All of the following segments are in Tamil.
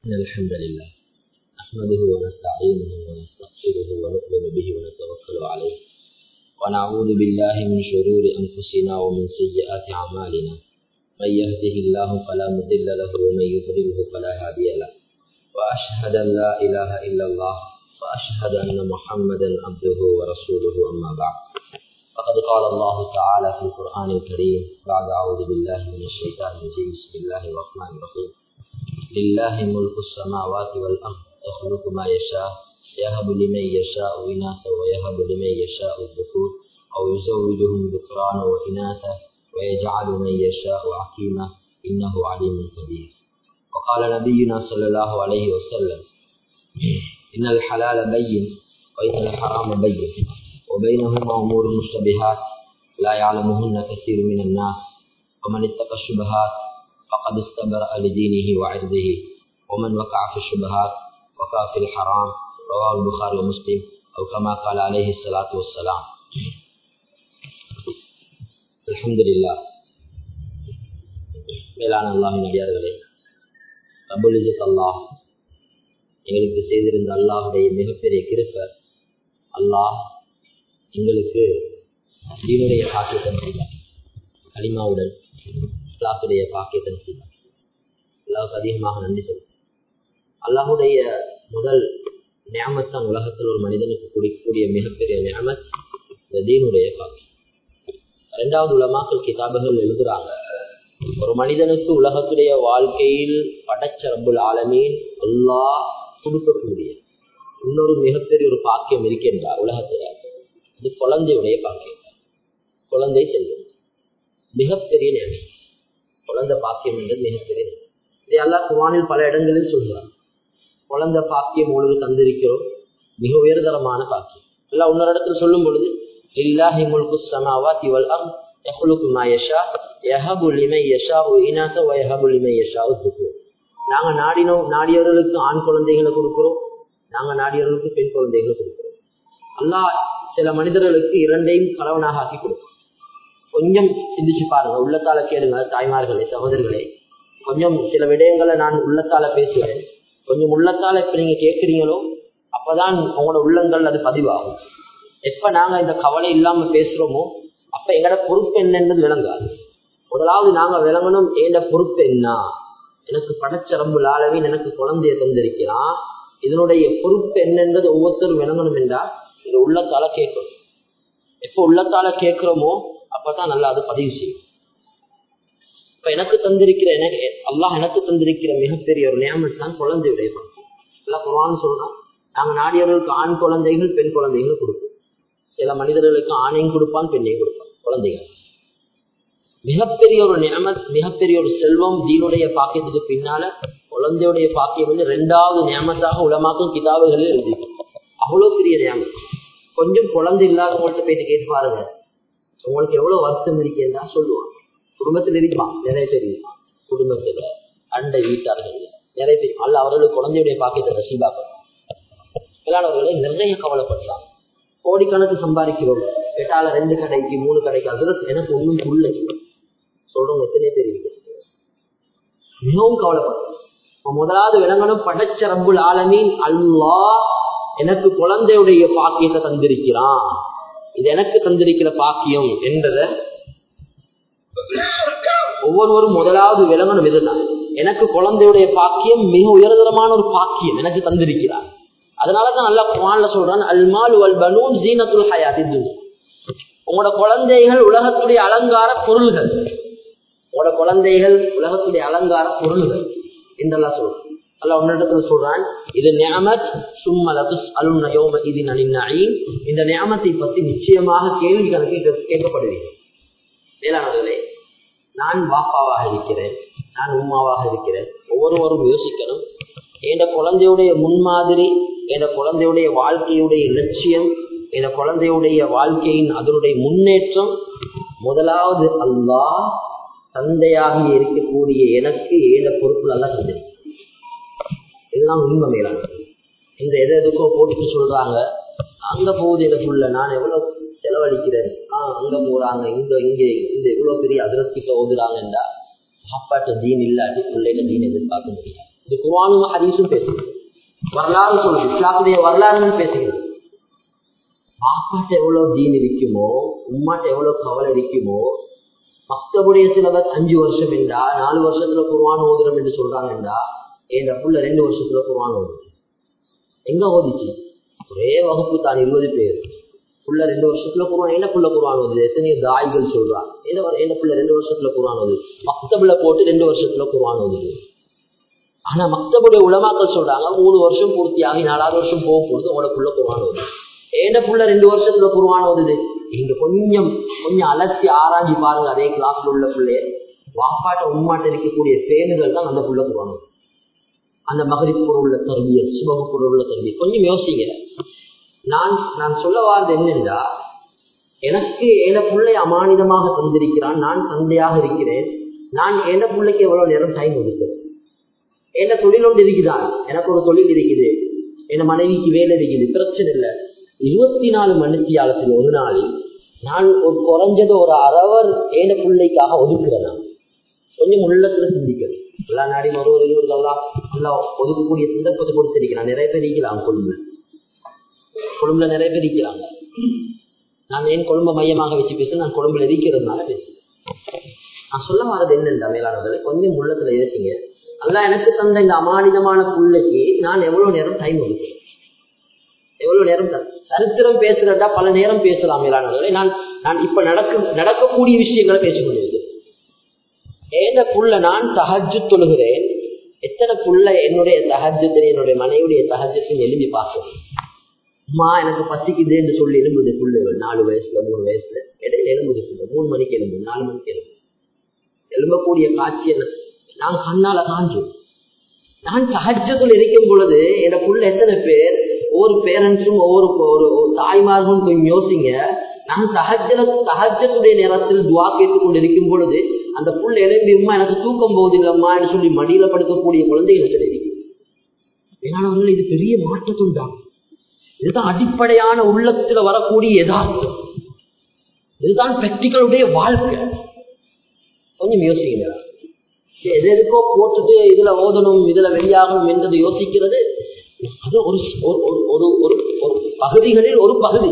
إن الحمد لله نحمده ونستعينه ونستغفره ونؤمن به ونتوكل عليه ونعوذ بالله من شرور أنفسنا ومن سيئات أعمالنا من يهده الله فلا مضل له ومن يضلله فلا هادي له وأشهد أن لا إله إلا الله وأشهد أن محمدا عبده ورسوله أما بعد فقد قال الله تعالى في القرآن الكريم بعد أعوذ بالله من الشيطان الرجيم بسم الله الرحمن الرحيم لله ملك السماوات والأرض يخلق ما يشاء يهب لمن يشاء إناثا ويهب لمن يشاء الذكور أو يزوجهم ذكرانا وإناثا ويجعل من يشاء عقيما إنه عليم قدير وقال نبينا صلى الله عليه وسلم إن الحلال بين وإن الحرام بين وبينهما أمور مشتبهات لا يعلمهن كثير من الناس ومن اتقى الشبهات فقد استبرأ لدينه وعرضه ومن وقع في الشبهات وقع في الحرام رواه البخاري ومسلم أو كما قال عليه الصلاة والسلام الحمد لله மேலான அல்லாஹின் நடிகார்களே அபுல் இசத் அல்லாஹ் எங்களுக்கு செய்திருந்த அல்லாஹுடைய மிகப்பெரிய கிருப்ப அல்லாஹ் எங்களுக்கு தீனுடைய பாக்கியத்தை செய்தார் கலிமாவுடன் இஸ்லாத்துடைய பாக்கியத்தை செய்தார் அல்லாவுக்கு அதிகமாக நன்றி சொல்லும் அல்லாஹுடைய முதல் நியாமத்தான் உலகத்தில் ஒரு மனிதனுக்கு குடிக்கக்கூடிய மிகப்பெரிய நியாமத் இந்த தீனுடைய பாக்கியம் இரண்டாவது உலமாக்கள் கிதாபுகள் எழுதுறாங்க ஒரு மனிதனுக்கு உலகத்துடைய வாழ்க்கையில் படச்சரம்புல் ஆலமீன் அல்லாஹ் கொடுக்கக்கூடிய இன்னொரு மிகப்பெரிய ஒரு பாக்கியம் இருக்கின்றார் உலகத்துல இது குழந்தையுடைய பாக்கியம் குழந்தை செல்வம் மிகப்பெரிய நிலை குழந்தை பாக்கியம் என்றது மிகப்பெரிய இதை எல்லாம் குவானில் பல இடங்களில் சொல்கிறார் குழந்தை பாக்கியம் உங்களுக்கு தந்திருக்கிறோம் மிக உயர்தரமான பாக்கியம் எல்லாம் இன்னொரு இடத்துல சொல்லும் பொழுது இல்லாஹி முல்கு சமாவா திவல் அம் யஹ்லுக்கு மா யஷா யஹபு லிமை யஷா இனாச வ யஹபு லிமை யஷா துக்கூர் நாங்க நாடினோம் நாடியவர்களுக்கு ஆண் குழந்தைகளை கொடுக்கிறோம் நாங்க நாடியவர்களுக்கு பெண் குழந்தைகளை கொடுக்கிறோம் அல்லாஹ் சில மனிதர்களுக்கு இரண்டையும் கலவனாக ஆக்கி கொடுக்கும் கொஞ்சம் சிந்திச்சு பாருங்க உள்ளத்தால கேளுங்க தாய்மார்களே சகோதரர்களே கொஞ்சம் சில விடயங்களை நான் உள்ளத்தால பேசுகிறேன் கொஞ்சம் உள்ளத்தால இப்ப நீங்க கேட்கிறீங்களோ அப்பதான் உங்களோட உள்ளங்கள் அது பதிவாகும் எப்ப நாங்க இந்த கவலை இல்லாம பேசுறோமோ அப்ப எங்களோட பொறுப்பு என்னன்றது விளங்காது முதலாவது நாங்க விளங்கணும் ஏண்ட பொறுப்பு என்ன எனக்கு படச்சரம்புல அளவே எனக்கு குழந்தைய தந்திருக்கிறான் இதனுடைய பொறுப்பு என்னன்றது ஒவ்வொருத்தரும் விளங்கணும் என்றா இது உள்ளத்தால கேட்கணும் எப்ப உள்ளத்தால கேட்கிறோமோ அப்பதான் நல்லா அது பதிவு செய்யும் இப்ப எனக்கு தந்திருக்கிற எனக்கு அல்லாஹ் எனக்கு தந்திருக்கிற மிகப்பெரிய ஒரு நியமம் தான் குழந்தையுடைய பங்கு எல்லாம் குரான் சொல்றான் நாங்க நாடியவர்களுக்கு ஆண் குழந்தைகள் பெண் குழந்தைகள் கொடுப்போம் சில மனிதர்களுக்கு ஆணையும் கொடுப்பான் பெண்ணையும் கொடுப்பான் குழந்தைகள் மிகப்பெரிய ஒரு நியமத் மிகப்பெரிய ஒரு செல்வம் தீனுடைய பாக்கியத்துக்கு பின்னால குழந்தையுடைய பாக்கியம் வந்து ரெண்டாவது நியமத்தாக உலமாக்கும் கிதாபுகளில் எழுதி அவ்வளவு பெரிய நியமம் கொஞ்சம் குழந்தை இல்லாதவங்கள்ட்ட போயிட்டு கேட்டு பாருங்க உங்களுக்கு எவ்வளவு வருத்தம் இருக்கேன்னா சொல்லுவான் குடும்பத்தில் இருப்பான் நிறைய பேர் இருப்பான் குடும்பத்துல அண்டை வீட்டார்கள் நிறைய பேர் அல்ல அவர்களுக்கு குழந்தையுடைய பாக்கியத்தை ரசீபாக்கும் மேலானவர்களை நிறைய கவலைப்படலாம் கோடிக்கணக்கு சம்பாதிக்கிறோம் கேட்டால ரெண்டு கடைக்கு மூணு கடைக்கு அதுல எனக்கு ஒன்றும் புள்ள சொல்றவங்க எத்தனை பேர் இருக்கு மிகவும் கவலைப்படும் முதலாவது விலங்கணும் படைச்ச ரம்புல் ஆலமீன் அல்லா எனக்கு குழந்தையுடைய பாக்கியத்தை தந்திருக்கிறான் இது எனக்கு தந்திருக்கிற பாக்கியம் என்றத ஒவ்வொருவரும் முதலாவது விலங்கணும் இதுதான் எனக்கு குழந்தையுடைய பாக்கியம் மிக உயர்தரமான ஒரு பாக்கியம் எனக்கு தந்திருக்கிறார் அதனாலதான் நல்லா குமான்ல சொல்றான் அல்மால் வல் பனூன் ஜீனத்துல் ஹயாத்தி உங்களோட குழந்தைகள் உலகத்துடைய அலங்கார பொருள்கள் உங்களோட குழந்தைகள் உலகத்துடைய அலங்கார பொருள்கள் என்றெல்லாம் சொல்றான் அல்ல உன்னிடத்துல சொல்றான் இது நியமத் சும்மலது அலுன் யோம இது நலின் இந்த நியமத்தை பத்தி நிச்சயமாக கேள்வி கணக்கு கேட்கப்படுவீங்க மேலானவர்களே நான் பாப்பாவாக இருக்கிறேன் நான் உமாவாக இருக்கிறேன் ஒவ்வொருவரும் யோசிக்கணும் என் குழந்தையுடைய முன்மாதிரி என் குழந்தையுடைய வாழ்க்கையுடைய லட்சியம் என் குழந்தையுடைய வாழ்க்கையின் அதனுடைய முன்னேற்றம் முதலாவது அல்லாஹ் தந்தையாக இருக்கக்கூடிய எனக்கு ஏழ பொறுப்புகள் எல்லாம் தந்திருக்கு இதெல்லாம் உண்மை மேலான இந்த எதை எதுக்கோ போட்டுட்டு சொல்றாங்க அங்க போகுது இந்த புள்ள நான் எவ்வளவு செலவழிக்கிறேன் ஆஹ் அங்க போறாங்க இங்க இங்க இந்த இவ்வளவு பெரிய அதிரத்திக்க ஓதுறாங்கன்றா சாப்பாட்டு தீன் இல்லாட்டி பிள்ளைல தீன் எதிர்பார்க்க முடியாது இது குர்ஆனும் ஹதீஸும் பேசுகிறது வரலாறு சொல்லுது இஸ்லாத்துடைய வரலாறுன்னு பேசுகிறது பாப்பாட்ட எவ்வளவு தீன் இருக்குமோ உம்மாட்ட எவ்வளவு கவலை இருக்குமோ மக்தபுடைய சிலபஸ் அஞ்சு வருஷம் என்றா நாலு வருஷத்துல குர்ஆன் ஓதுறோம் என்று சொல்றாங்க என்றா என் புள்ள ரெண்டு வருஷத்துல குர்ஆன் ஓதுது எங்க ஓதிச்சு ஒரே வகுப்பு தான் இருபது பேர் புள்ள ரெண்டு வருஷத்துல குருவான் என்ன புள்ள குருவான் ஓதுது எத்தனையோ தாய்கள் சொல்றான் என்ன என்ன புள்ள ரெண்டு வருஷத்துல குருவான் ஓதுது மக்தபுல போட்டு ரெண்டு வருஷத்துல குருவான் ஓதுது ஆனா மக்தபுடைய உலமாக்கள் சொல்றாங்க மூணு வருஷம் பூர்த்தியாகி நாலாவது வருஷம் போக போகுது உங்களோட புள்ள குருவான் ஓதுது ஏண்ட புள்ள ரெண்டு வருஷத்துல குருவான் ஓதுது இங்க கொஞ்சம் கொஞ்சம் அலசி ஆராய்ச்சி பாருங்க அதே கிளாஸ்ல உள்ள பிள்ளைய வாப்பாட்ட உண்மாட்ட இருக்கக்கூடிய பேணுகள் தான் அந்த புள்ள குருவான் ஓதுது அந்த மகரிப் பொருள் தருவிய சுபக பொருள் தருவிய கொஞ்சம் யோசிங்க நான் நான் சொல்ல வார்றது என்னென்றா எனக்கு என பிள்ளை அமானிதமாக தந்திருக்கிறான் நான் தந்தையாக இருக்கிறேன் நான் என பிள்ளைக்கு எவ்வளவு நேரம் டைம் ஒதுக்குறேன் என்ன தொழில் ஒன்று இருக்குதான் எனக்கு ஒரு தொழில் இருக்குது என் மனைவிக்கு வேலை இருக்குது பிரச்சனை இல்லை இருபத்தி நாலு மணித்தியாலத்தில் ஒரு நாளில் நான் ஒரு குறைஞ்சது ஒரு அரவர் ஏன பிள்ளைக்காக ஒதுக்குறேன் நான் கொஞ்சம் உள்ளத்துல சிந்திக்கணும் எல்லா நாடியும் ஒரு ஒரு இருவர்கள்லாம் எல்லாம் ஒதுக்கக்கூடிய சந்தர்ப்பத்தை கொடுத்திருக்கிறான் நிறைய பேர் இருக்கிறாங்க கொழும்புல கொழும்புல நிறைய பேர் இருக்கிறாங்க நான் ஏன் கொழும்பை மையமாக வச்சு பேசுறேன் நான் கொழும்புல இருக்கிறதுனால பேசுறேன் நான் சொல்ல வர்றது என்னென்றா மேலானவர்களை கொஞ்சம் உள்ளத்துல இருக்கீங்க அதான் எனக்கு தந்த இந்த அமானிதமான புள்ளைக்கு நான் எவ்வளவு நேரம் டைம் ஒதுக்கிறேன் எவ்வளவு நேரம் சரித்திரம் பேசுறதா பல நேரம் பேசலாம் மேலானவர்களை நான் நான் இப்ப நடக்க நடக்கக்கூடிய விஷயங்களை பேசிக் கொண்டிருக்கிறேன் ஏன புள்ள நான் தஹஜு தொழுகிறேன் எத்தனை புள்ள என்னுடைய தஹஜத்தை என்னுடைய மனைவியுடைய தஹஜத்தையும் எழுதி பார்க்கணும் அம்மா எனக்கு பசிக்குது என்று சொல்லி எலும்புது புள்ளைகள் நாலு வயசுல மூணு வயசுல இடையில எலும்புது புள்ள மூணு மணிக்கு எலும்பு நாலு மணிக்கு எலும்பு எலும்பக்கூடிய காட்சி என்ன நான் கண்ணால காஞ்சோம் நான் தஹஜத்தில் இருக்கும் பொழுது என் புள்ள எத்தனை பேர் ஒவ்வொரு பேரண்ட்ஸும் ஒவ்வொரு ஒரு தாய்மார்களும் கொஞ்சம் யோசிங்க நான் தஹஜல தஹஜத்துடைய நேரத்தில் துவா கேட்டுக் கொண்டு இருக்கும் பொழுது அந்த புள்ள எழும்பியுமா எனக்கு தூக்கம் போவதில்லம்மா என்று சொல்லி மடியில படுக்கக்கூடிய குழந்தைகள் தெரியும் ஏன்னா இது பெரிய மாற்றத்துண்டாகும் இதுதான் அடிப்படையான உள்ளத்துல வரக்கூடிய யதார்த்தம் இதுதான் பிராக்டிக்கலுடைய வாழ்க்கை கொஞ்சம் யோசிங்க எது எதுக்கோ போட்டுட்டு இதுல ஓதணும் இதுல வெளியாகணும் என்றது யோசிக்கிறது அது ஒரு ஒரு ஒரு பகுதிகளில் ஒரு பகுதி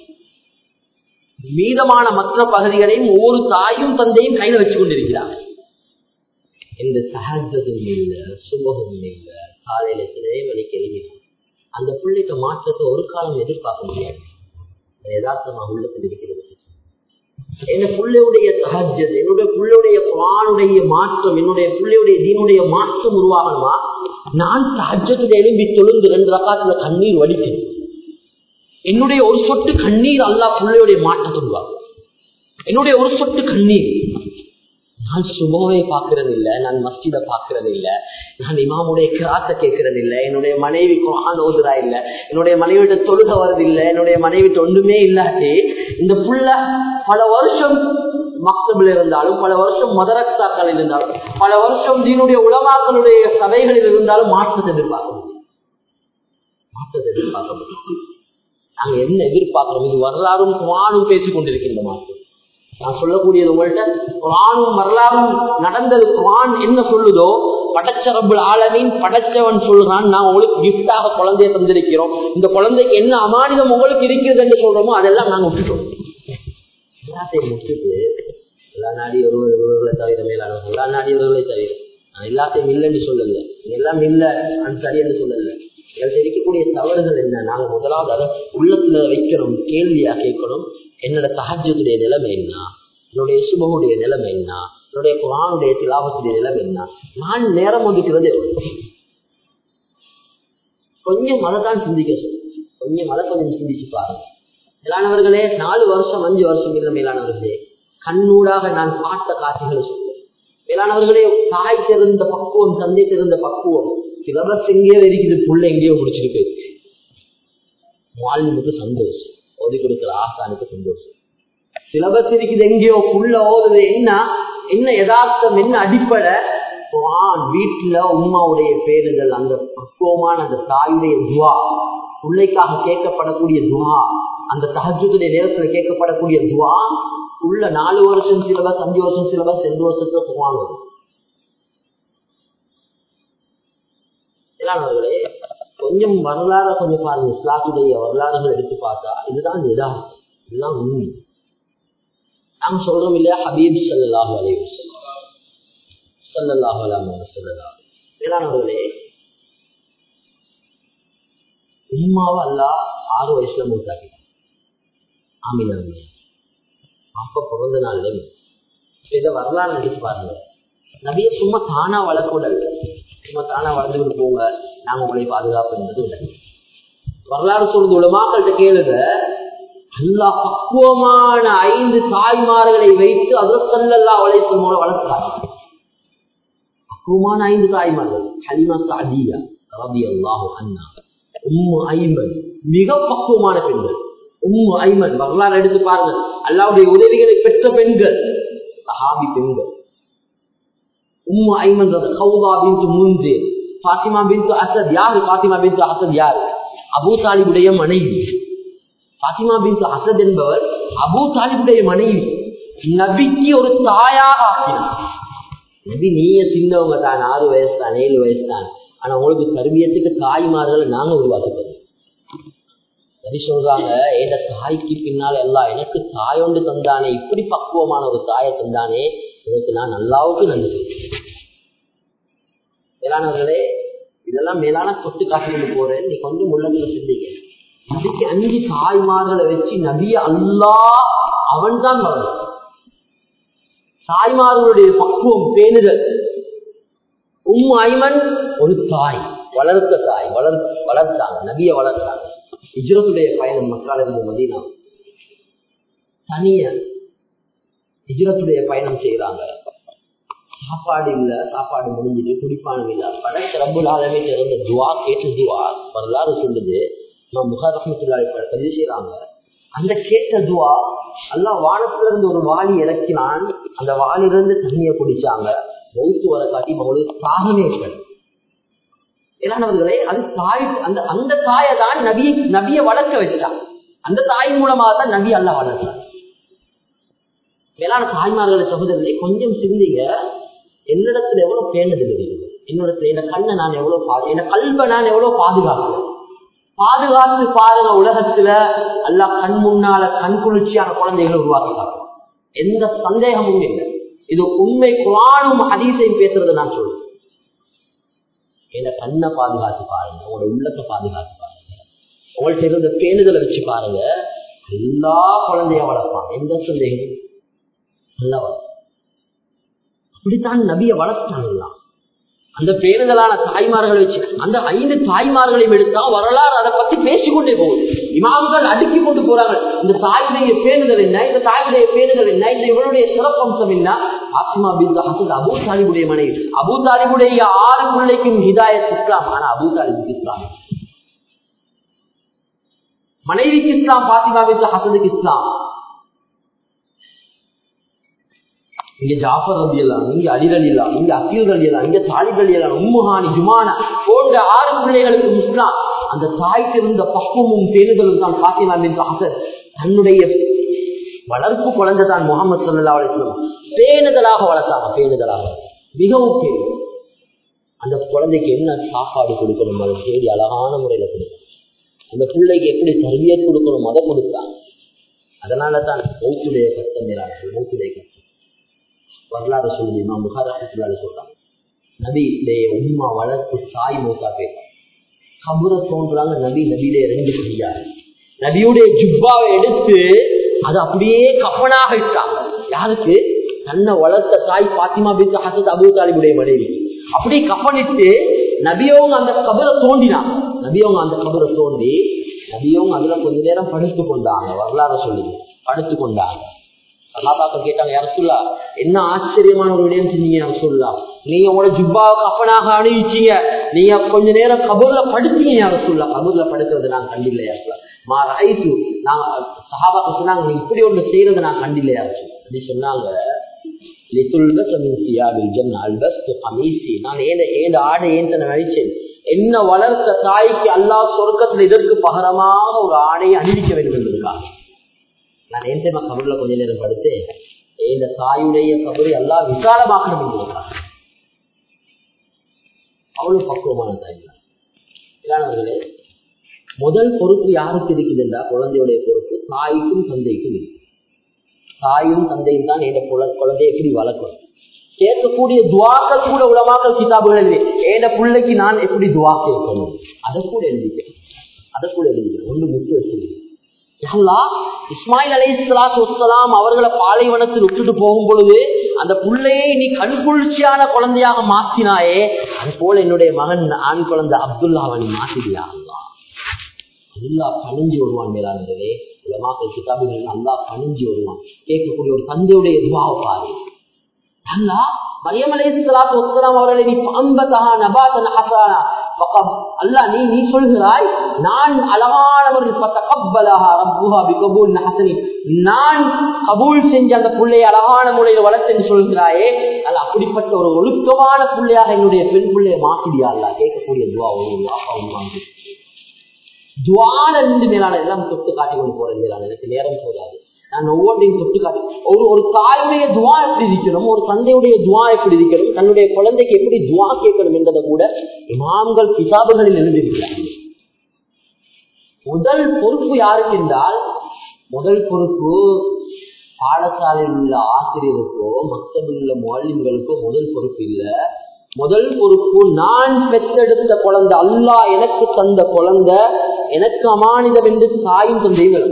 மீதமான மற்ற பகுதிகளையும் ஒவ்வொரு தாயும் தந்தையும் கையில வச்சு கொண்டிருக்கிறார் இந்த சகஜதும் இல்லை சுபகம் இல்லை காலையில எத்தனை மணிக்கு எழுதினார் அந்த பிள்ளைக்கு மாற்றத்தை ஒரு காலம் எதிர்பார்க்க முடியாது யதார்த்தமாக உள்ளத்தில் இருக்கிறது என் பிள்ளையுடைய சகஜது என்னுடைய பிள்ளையுடைய குரானுடைய மாற்றம் என்னுடைய பிள்ளையுடைய தீனுடைய மாற்றம் உருவாகணுமா நான் சகஜத்துல எழும்பி தொழுந்து ரெண்டு ரக்காத்துல கண்ணீர் வடிக்கணும் என்னுடைய ஒரு சொட்டு கண்ணீர் அல்லா பிள்ளையுடைய மாற்றத்தை உருவாகும் என்னுடைய ஒரு சொட்டு கண்ணீர் நான் சுபவை பார்க்கறது இல்ல நான் மஸ்ஜித பார்க்கறது இல்ல நான் இமாமுடைய கிராத்த கேட்கறது இல்ல என்னுடைய மனைவி குரான் ஓதுறா இல்ல என்னுடைய மனைவிட்ட தொழுக வருது இல்ல என்னுடைய மனைவிட்ட ஒன்றுமே இல்லாட்டி இந்த புள்ள பல வருஷம் மக்தபில் இருந்தாலும் பல வருஷம் மதரசாக்கள் இருந்தாலும் பல வருஷம் தீனுடைய உலமாக்களுடைய சபைகளில் இருந்தாலும் மாற்றத்தை எதிர்பார்க்க முடியும் மாற்றத்தை எதிர்பார்க்க முடியும் நாங்க என்ன எதிர்பார்க்கிறோம் இது வரலாறும் குரானும் பேசிக் கொண்டிருக்கின்ற மாற்றம் நான் சொல்லக்கூடியது உங்கள்கிட்ட குரானும் வரலாறும் நடந்தது குரான் என்ன சொல்லுதோ படைச்ச ரப்புல் ஆலமீன் படைச்சவன் சொல்றான் நான் உங்களுக்கு கிஃப்டாக குழந்தைய தந்திருக்கிறோம் இந்த குழந்தைக்கு என்ன அமானிதம் உங்களுக்கு இருக்கிறது என்று சொல்றோமோ அதெல்லாம் நாங்க விட்டுட்டோம் எல்லாத்தையும் விட்டுட்டு எல்லா நாடியவர்களை தவிர மேலான எல்லா நாடியவர்களை தவிர நான் எல்லாத்தையும் இல்லைன்னு சொல்லல எல்லாம் இல்லை நான் சரி என்று சொல்லல எங்களுக்கு இருக்கக்கூடிய தவறுகள் என்ன நாங்க முதலாவது அதை உள்ளத்துல வைக்கணும் கேள்வியா கேட்கணும் என்னோட தகஜத்துடைய நிலைமை என்ன என்னுடைய சுபகுடைய நிலைமை என்ன என்னுடைய குரானுடைய திலாபத்துடைய நிலைமை என்ன நான் நேரம் ஒதுக்கிறது கொஞ்சம் அதை தான் சிந்திக்க சொல்லுங்க கொஞ்சம் அதை கொஞ்சம் சிந்திச்சு பாருங்க மேலானவர்களே நாலு வருஷம் அஞ்சு வருஷம் இல்லை மேலானவர்களே கண்ணூடாக நான் பார்த்த காட்சிகளை சொல்லுவேன் மேலானவர்களே தாய் தெரிந்த பக்குவம் தந்தை தெரிந்த பக்குவம் சிலபஸ் எங்கேயோ இருக்குது புள்ள எங்கேயோ முடிச்சுட்டு போயிருக்கு வாழ்வுக்கு சந்தோஷம் ஓதி கொடுக்கிற ஆசானுக்கு சந்தோஷம் சிலபஸ் இருக்குது எங்கேயோ புள்ள ஓதுது என்ன என்ன யதார்த்தம் என்ன அடிப்படை வீட்டுல உமாவுடைய பேருகள் அந்த பக்குவமான அந்த தாயுடைய துவா பிள்ளைக்காக கேட்கப்படக்கூடிய துவா அந்த தகஜுடைய நேரத்துல கேட்கப்படக்கூடிய துவா உள்ள நாலு வருஷம் சிலபஸ் அஞ்சு வருஷம் சிலபஸ் ரெண்டு வருஷத்துல குவான் வரும் இல்லாதவர்களே கொஞ்சம் வரலாறு கொஞ்சம் பாருங்க இஸ்லாத்துடைய வரலாறுகள் எடுத்து பார்த்தா இதுதான் யதார்த்தம் இதுதான் உண்மை நாங்க சொல்றோம் இல்லையா ஹபீப் சல்லாஹு அலைஹி வஸல்லம் சல்லல்லாஹு அலைஹி வஸல்லம் இல்லாதவர்களே உம்மாவை அல்லாஹ் ஆறு வயசுல மூத்தாக்கி ஆமீன் ஆமீன் அப்ப பிறந்த நாள்ல இதை வரலாறு எடுத்து பாருங்க நபிய சும்மா தானா வளர்க்கூடல் சும்மா தானா வளர்ந்துக்கிட்டு போங்க நாங்க உங்களை பாதுகாப்பு என்பது இல்லை வரலாறு சொல்றது உலமாக்கள்கிட்ட கேளுங்க எல்லா பக்குவமான ஐந்து தாய்மார்களை வைத்து அதற்கல்லா வளைப்பு மூலம் வளர்க்கிறாங்க பக்குவமான ஐந்து தாய்மார்கள் ஹலிமா சாதியா ரபி அல்லாஹு அண்ணா உம்மு ஐமன் மிக பக்குவமான பெண்கள் உம்மு ஐமன் வரலாறு எடுத்து பாருங்க அல்லாவுடைய உதவிகளை பெற்ற பெண்கள் சஹாபி பெண்கள் உம்மு ஐமன் ஹவுதா பின் முந்து பாத்திமா பின் அசத் யாரு பாத்திமா பின் அசத் யாரு அபூ தாலிபுடைய மனைவி பாத்திமா பின் அசத் என்பவர் அபூ தாலிபுடைய மனைவி நபிக்கு ஒரு தாயாக ஆக்கினார் நபி நீங்க சின்னவங்க தான் ஆறு வயசு தான் ஏழு வயசு தான் ஆனா உங்களுக்கு கருவியத்துக்கு தாய்மார்களை நாங்க உருவாக்குறது நபி சொல்றாங்க என் தாய்க்கு பின்னால் எல்லாம் எனக்கு தாய் ஒன்று தந்தானே இப்படி பக்குவமான ஒரு தாயை தந்தானே இதற்கு நான் நல்லாவுக்கு நன்றி சொல்றேன் மேலானவர்களே இதெல்லாம் மேலான தொட்டு காட்டிட்டு போறேன் நீ கொஞ்சம் உள்ளதுல சிந்திங்க நபிக்கு அஞ்சு தாய்மார்களை வச்சு நபிய அல்லா அவன் தான் வளரும் தாய்மார்களுடைய பக்குவம் பேணுதல் உம் ஐமன் ஒரு தாய் வளர்த்த தாய் வளர் வளர்த்தாங்க நபிய வளர்த்தாங்க இஜ்ரத்துடைய பயணம் மக்காலிருந்து மதீனா தனிய இஜ்ரத்துடைய பயணம் செய்யறாங்க சாப்பாடு இல்ல சாப்பாடு முடிஞ்சுது குடிப்பானம் இல்ல படைத்த ரப்புல் ஆலமே இருந்த துவா கேட்டு துவா வரலாறு சொல்லுது நான் முக ரஹமத்துல்லாஹி பதிவு செய்யறாங்க அந்த கேட்ட துவா அல்லா வானத்துல இருந்து ஒரு வாளி இறக்கினான் அந்த வாளிலிருந்து தண்ணிய குடிச்சாங்க மௌத்து வர காட்டி மகளுக்கு தாகமே ஏனானவர்களே அது தாய் அந்த அந்த தாயை தான் நபி நபிய வளர்க்க வச்சான் அந்த தாய் மூலமாக தான் நபி அல்ல வளர்த்தான் மேலான தாய்மார்களை சகோதரர்களே கொஞ்சம் சிந்திங்க என்னிடத்துல எவ்வளவு பேணுதல் இருக்குது என்னிடத்துல என்ன கண்ணை நான் எவ்வளவு பாது என்ன கல்வை நான் எவ்வளவு பாதுகாக்கிறேன் பாதுகாத்து பாருங்க உலகத்துல எல்லாம் கண் முன்னால கண் குளிர்ச்சியான குழந்தைகளை உருவாக்குறாங்க எந்த சந்தேகமும் இல்லை இது உண்மை குரானும் அதீசையும் பேசுறது நான் சொல்றேன் என்ன கண்ணை பாதுகாத்து பாருங்க உங்களோட உள்ளத்தை பாதுகாத்து பாருங்க உங்கள்கிட்ட இருந்த பேணுதலை வச்சு பாருங்க எல்லா குழந்தைய வளர்ப்பான் எந்த சந்தேகம் நல்லா வளர்ப்பான் அப்படித்தான் நபிய வளர்த்தான் அந்த பேருதலான தாய்மார்களை வச்சு அந்த ஐந்து தாய்மார்களையும் எடுத்தா வரலாறு அதை பத்தி பேசிக்கொண்டே போகுது இமாம்கள் அடுக்கி கொண்டு போறாங்க இந்த தாயுடைய பேணுதல் என்ன இந்த தாயுடைய பேணுதல் என்ன இந்த இவருடைய சிறப்பம்சம் என்ன ஆத்மா பின் ஹசத் அபூ தாலிபுடைய மனைவி அபூ தாலிபுடைய ஆறு பிள்ளைக்கும் ஹிதாயத் இஸ்லாம் ஆனா அபூ தாலிபுக்கு இஸ்லாம் மனைவிக்கு இஸ்லாம் பாத்திமா பின் ஹசதுக்கு இஸ்லாம் இங்க ஜாஃபர் ரபி எல்லாம் இங்க அலி அலி எல்லாம் இங்க அசீல் அலி எல்லாம் இங்க தாலிப் அலி எல்லாம் உம்முஹானி ஜுமானா போன்ற ஆறு பிள்ளைகளுக்கு இஸ்லாம் அந்த தாய்க்கு இருந்த பக்குவமும் பேணுதலும் தான் பாத்திமா பின் ஹசன் தன்னுடைய வளர்ப்பு குழந்தை தான் முகமது சல்லா அலிஸ்லாம் பேணுதலாக வளர்த்தாங்க பேணுதலாக மிகவும் பேணுதல் அந்த குழந்தைக்கு என்ன சாப்பாடு கொடுக்கணும் அதை தேடி அழகான முறையில கொடுக்கணும் அந்த பிள்ளைக்கு எப்படி தருவியத் கொடுக்கணும் அதை கொடுத்தாங்க அதனால தான் மௌத்துடைய கஷ்டம் மேலானது மௌத்துடைய கஷ்டம் வரலாறு சொல்லி நான் புகாரத்துலால சொல்றாங்க நபியுடைய உண்மா வளர்த்து தாய் மூத்தா பேர் கபுர தோன்றாங்க நபி நபியிலே ரெண்டு செய்யாரு நபியுடைய ஜுப்பாவை எடுத்து அது அப்படியே கப்பனாக இட்டாங்க யாருக்கு தன்னை வளர்த்த தாய் பாத்திமா பின் ஹசத் அபு தாலிபுடைய மனைவி அப்படியே கப்பனிட்டு நபியவங்க அந்த கபரை தோண்டினாங்க நபியவங்க அந்த கபரை தோண்டி நபியவங்க அதுல கொஞ்ச நேரம் படுத்து கொண்டாங்க வரலாறு சொல்லுது படுத்து கொண்டாங்க சல்லாபாக்க கேட்டாங்க யார சொல்லா என்ன ஆச்சரியமான ஒரு விடயம் செஞ்சீங்க யார சொல்லா நீங்க உங்களோட ஜுப்பாவை கப்பனாக அணிவிச்சீங்க நீங்க கொஞ்ச நேரம் கபூர்ல படுத்தீங்க யார சொல்லா கபூர்ல படுக்கிறது நான் கண்டில்லை யார சொல்லா மா ரைட்டு நான் சஹாபாக்க சொன்னாங்க நீங்க இப்படி ஒண்ணு செய்யறது நான் கண்டில்லை யார சொல்லா அப்படி சொன்னாங்க நான் ஏன் ஏன் ஆடை ஏன் தன்னை நினைச்சேன் என்ன வளர்த்த தாய்க்கு அல்லா சொர்க்கத்துல இதற்கு பகரமாக ஒரு ஆடையை அணிவிக்க வேண்டும் என்பதுக்காக நான் ஏன் தெரியுமா கபூர்ல கொஞ்ச நேரம் படுத்து இந்த தாயுடைய கபரை எல்லாம் விசாலமாக்கணும் என்பதற்காக அவ்வளவு பக்குவமான தாய் இதானவர்களே முதல் பொறுப்பு யாருக்கு இருக்குது என்றா குழந்தையுடைய பொறுப்பு தாய்க்கும் தந்தைக்கும் இருக்கு தாயும் தந்தையும் தான் என் குழந்தையை எப்படி வளர்க்கணும் கேட்கக்கூடிய துவாக்கள் கூட உலமாக்கல் கிதாபுகள் எழுதி ஏட பிள்ளைக்கு நான் எப்படி துவா கேட்கணும் அதை கூட எழுதிக்கிறேன் அதை கூட எழுதிக்கிறேன் ஒன்று முட்டு வச்சிருக்கேன் இஸ்மாயில் அலை வசலாம் அவர்களை பாலைவனத்தில் விட்டுட்டு போகும் பொழுது அந்த பிள்ளையை நீ கண்குளிர்ச்சியான குழந்தையாக மாற்றினாயே அது போல என்னுடைய மகன் ஆண் குழந்தை அப்துல்லாவை நீ மாத்திரியா அல்லா அல்லா பணிஞ்சு வருவான் மேலானதே உலமாக்கள் கிதாபுகள் அல்லா பணிஞ்சு வருவான் கேட்கக்கூடிய ஒரு தந்தையுடைய துவாவை பாரு அல்லா மரியம் அலைஹிஸ்ஸலாத்து வஸ்ஸலாம் அவர்களை நீ பம்பதஹா நபாதன் ஹஸானா ஃபகம் அல்லாஹ் நீ நீ சொல்கிறாய் நான் அழகானவர் ஃபதகப்பலஹா ரப்புஹா பிகபூல் ஹஸனி நான் கபூல் செஞ்ச அந்த புள்ளையை அழகான முறையில் வளர்த்தேன்னு சொல்கிறாயே அல்ல அப்படிப்பட்ட ஒரு ஒழுக்கமான புள்ளையாக என்னுடைய பெண் பிள்ளையை மாத்திடியா அல்ல கேட்கக்கூடிய துவா ஒரு வாப்பா உருவாங்க துவான ரெண்டு மேலான எல்லாம் தொட்டு காட்டி கொண்டு போறது மேலான எனக்கு நேரம் போதாது நான் ஒவ்வொன்றையும் தொட்டு காட்டி ஒரு ஒரு தாயுடைய துவா எப்படி இருக்கணும் ஒரு தந்தையுடைய துவா எப்படி இருக்கணும் தன்னுடைய குழந்தைக்கு எப்படி துவா கேட்கணும் என்பதை கூட இமாம்கள் கிதாபுகளில் எழுதியிருக்கிறார்கள் முதல் பொறுப்பு யாருக்கு என்றால் முதல் பொறுப்பு பாடசாலையில் உள்ள ஆசிரியருக்கோ மக்களில் உள்ள மொழிகளுக்கோ முதல் பொறுப்பு இல்லை முதல் பொறுப்பு நான் பெற்றெடுத்த குழந்தை அல்லா எனக்கு தந்த குழந்தை எனக்கு அமானிதம் என்று தாயும் தந்தையும்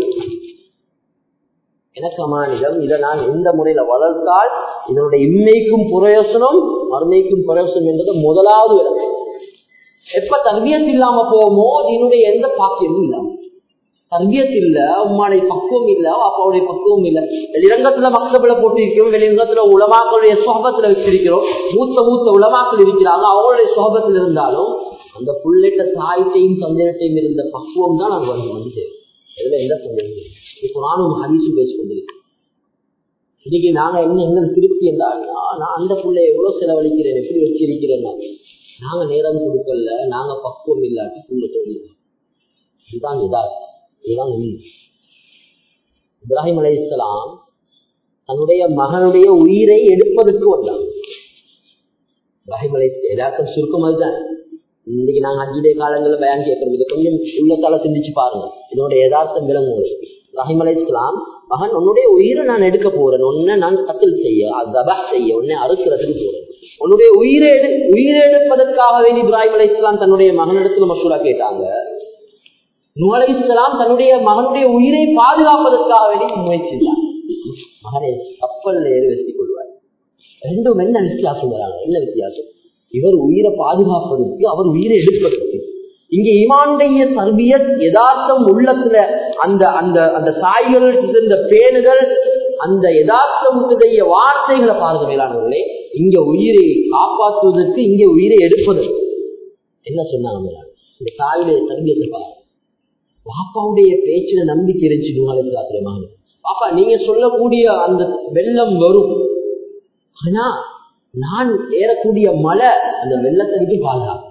எனக்கு அமானிதம் இதை நான் எந்த முறையில வளர்த்தால் இதனுடைய இன்மைக்கும் பிரயோசனம் மறுமைக்கும் பிரயோசனம் என்றது முதலாவது விளக்கம் எப்ப தர்பியத் இல்லாம போவோமோ இதனுடைய எந்த பாக்கியமும் இல்லாம தர்பியத் இல்ல உம்மாடைய பக்குவம் இல்ல அப்பாவுடைய பக்குவம் இல்ல வெளிரங்கத்துல மக்தபில போட்டிருக்கிறோம் வெளிரங்கத்துல உலமாக்களுடைய சோபத்துல வச்சிருக்கிறோம் மூத்த மூத்த உலமாக்கள் இருக்கிறாங்க அவங்களுடைய சோபத்தில் இருந்தாலும் அந்த புள்ளிட்ட தாயத்தையும் தந்தையத்தையும் இருந்த பக்குவம் தான் நாங்கள் வந்து வந்து சேரும் இதுல எந்த சந்தேகம் இப்போ நானும் ஹதீஸும் பேசி கொண்டிருக்கேன் இன்னைக்கு நாங்க என்ன எங்களுக்கு திருப்தி என்றால் நான் அந்த பிள்ளைய எவ்வளவு செலவழிக்கிறேன் எப்படி வச்சிருக்கிறேன் நாங்க நேரம் கொடுக்கல நாங்க பக்குவம் இல்லாட்டி புள்ள தோல்வி இதுதான் இதாகும் இதுதான் உண்மை இப்ராஹிம் அலை இஸ்லாம் தன்னுடைய மகனுடைய உயிரை எடுப்பதற்கு வந்தாங்க இப்ராஹிம் அலை எதாக்கம் சுருக்கம் அதுதான் இன்னைக்கு நாங்க அஞ்சுடைய காலங்களில் பயன் கேட்கறோம் இதை கொஞ்சம் உள்ளத்தால சிந்திச்சு பாருங்க இதோட யதார்த்தம் விளங்கும் இப்ராஹிம் அலை இஸ்லாம் மகன் உன்னுடைய உயிரை நான் எடுக்க போறேன் உன்னை நான் கத்தல் செய்ய தபா செய்ய உன்னை அறுக்கிறதுக்கு போறேன் உன்னுடைய உயிரை எடு உயிரை எடுப்பதற்காக வேண்டி இப்ராஹிம் அலை இஸ்லாம் தன்னுடைய மகனிடத்துல மசூரா கேட்டாங்க நூலை இஸ்லாம் தன்னுடைய மகனுடைய உயிரை பாதுகாப்பதற்காக வேண்டி முயற்சித்தார் மகனை கப்பல்ல ஏறி வெற்றிக் கொள்வார் ரெண்டும் என்ன வித்தியாசம் வராங்க என்ன வித்தியாசம் இவர் உயிரை பாதுகாப்பதற்கு அவர் உயிரை எடுப்பதற்கு இங்க இமானுடைய சர்பியத் யதார்த்தம் உள்ளத்துல அந்த அந்த அந்த தாய்கள் இருந்த பேணுதல் அந்த யதார்த்தமுடைய வார்த்தைகளை பாருங்க மேலானவர்களே இங்க உயிரை காப்பாற்றுவதற்கு இங்க உயிரை எடுப்பதற்கு என்ன சொன்னாங்க மேலான இந்த தாயுடைய சர்பியத்தை பாருங்க பாப்பாவுடைய பேச்சுல நம்பிக்கை இருந்துச்சு மகன் பாப்பா நீங்க சொல்லக்கூடிய அந்த வெள்ளம் வரும் ஆனா நான் ஏறக்கூடிய மலை அந்த வெள்ளத்தடிக்கு பாதுகாப்பு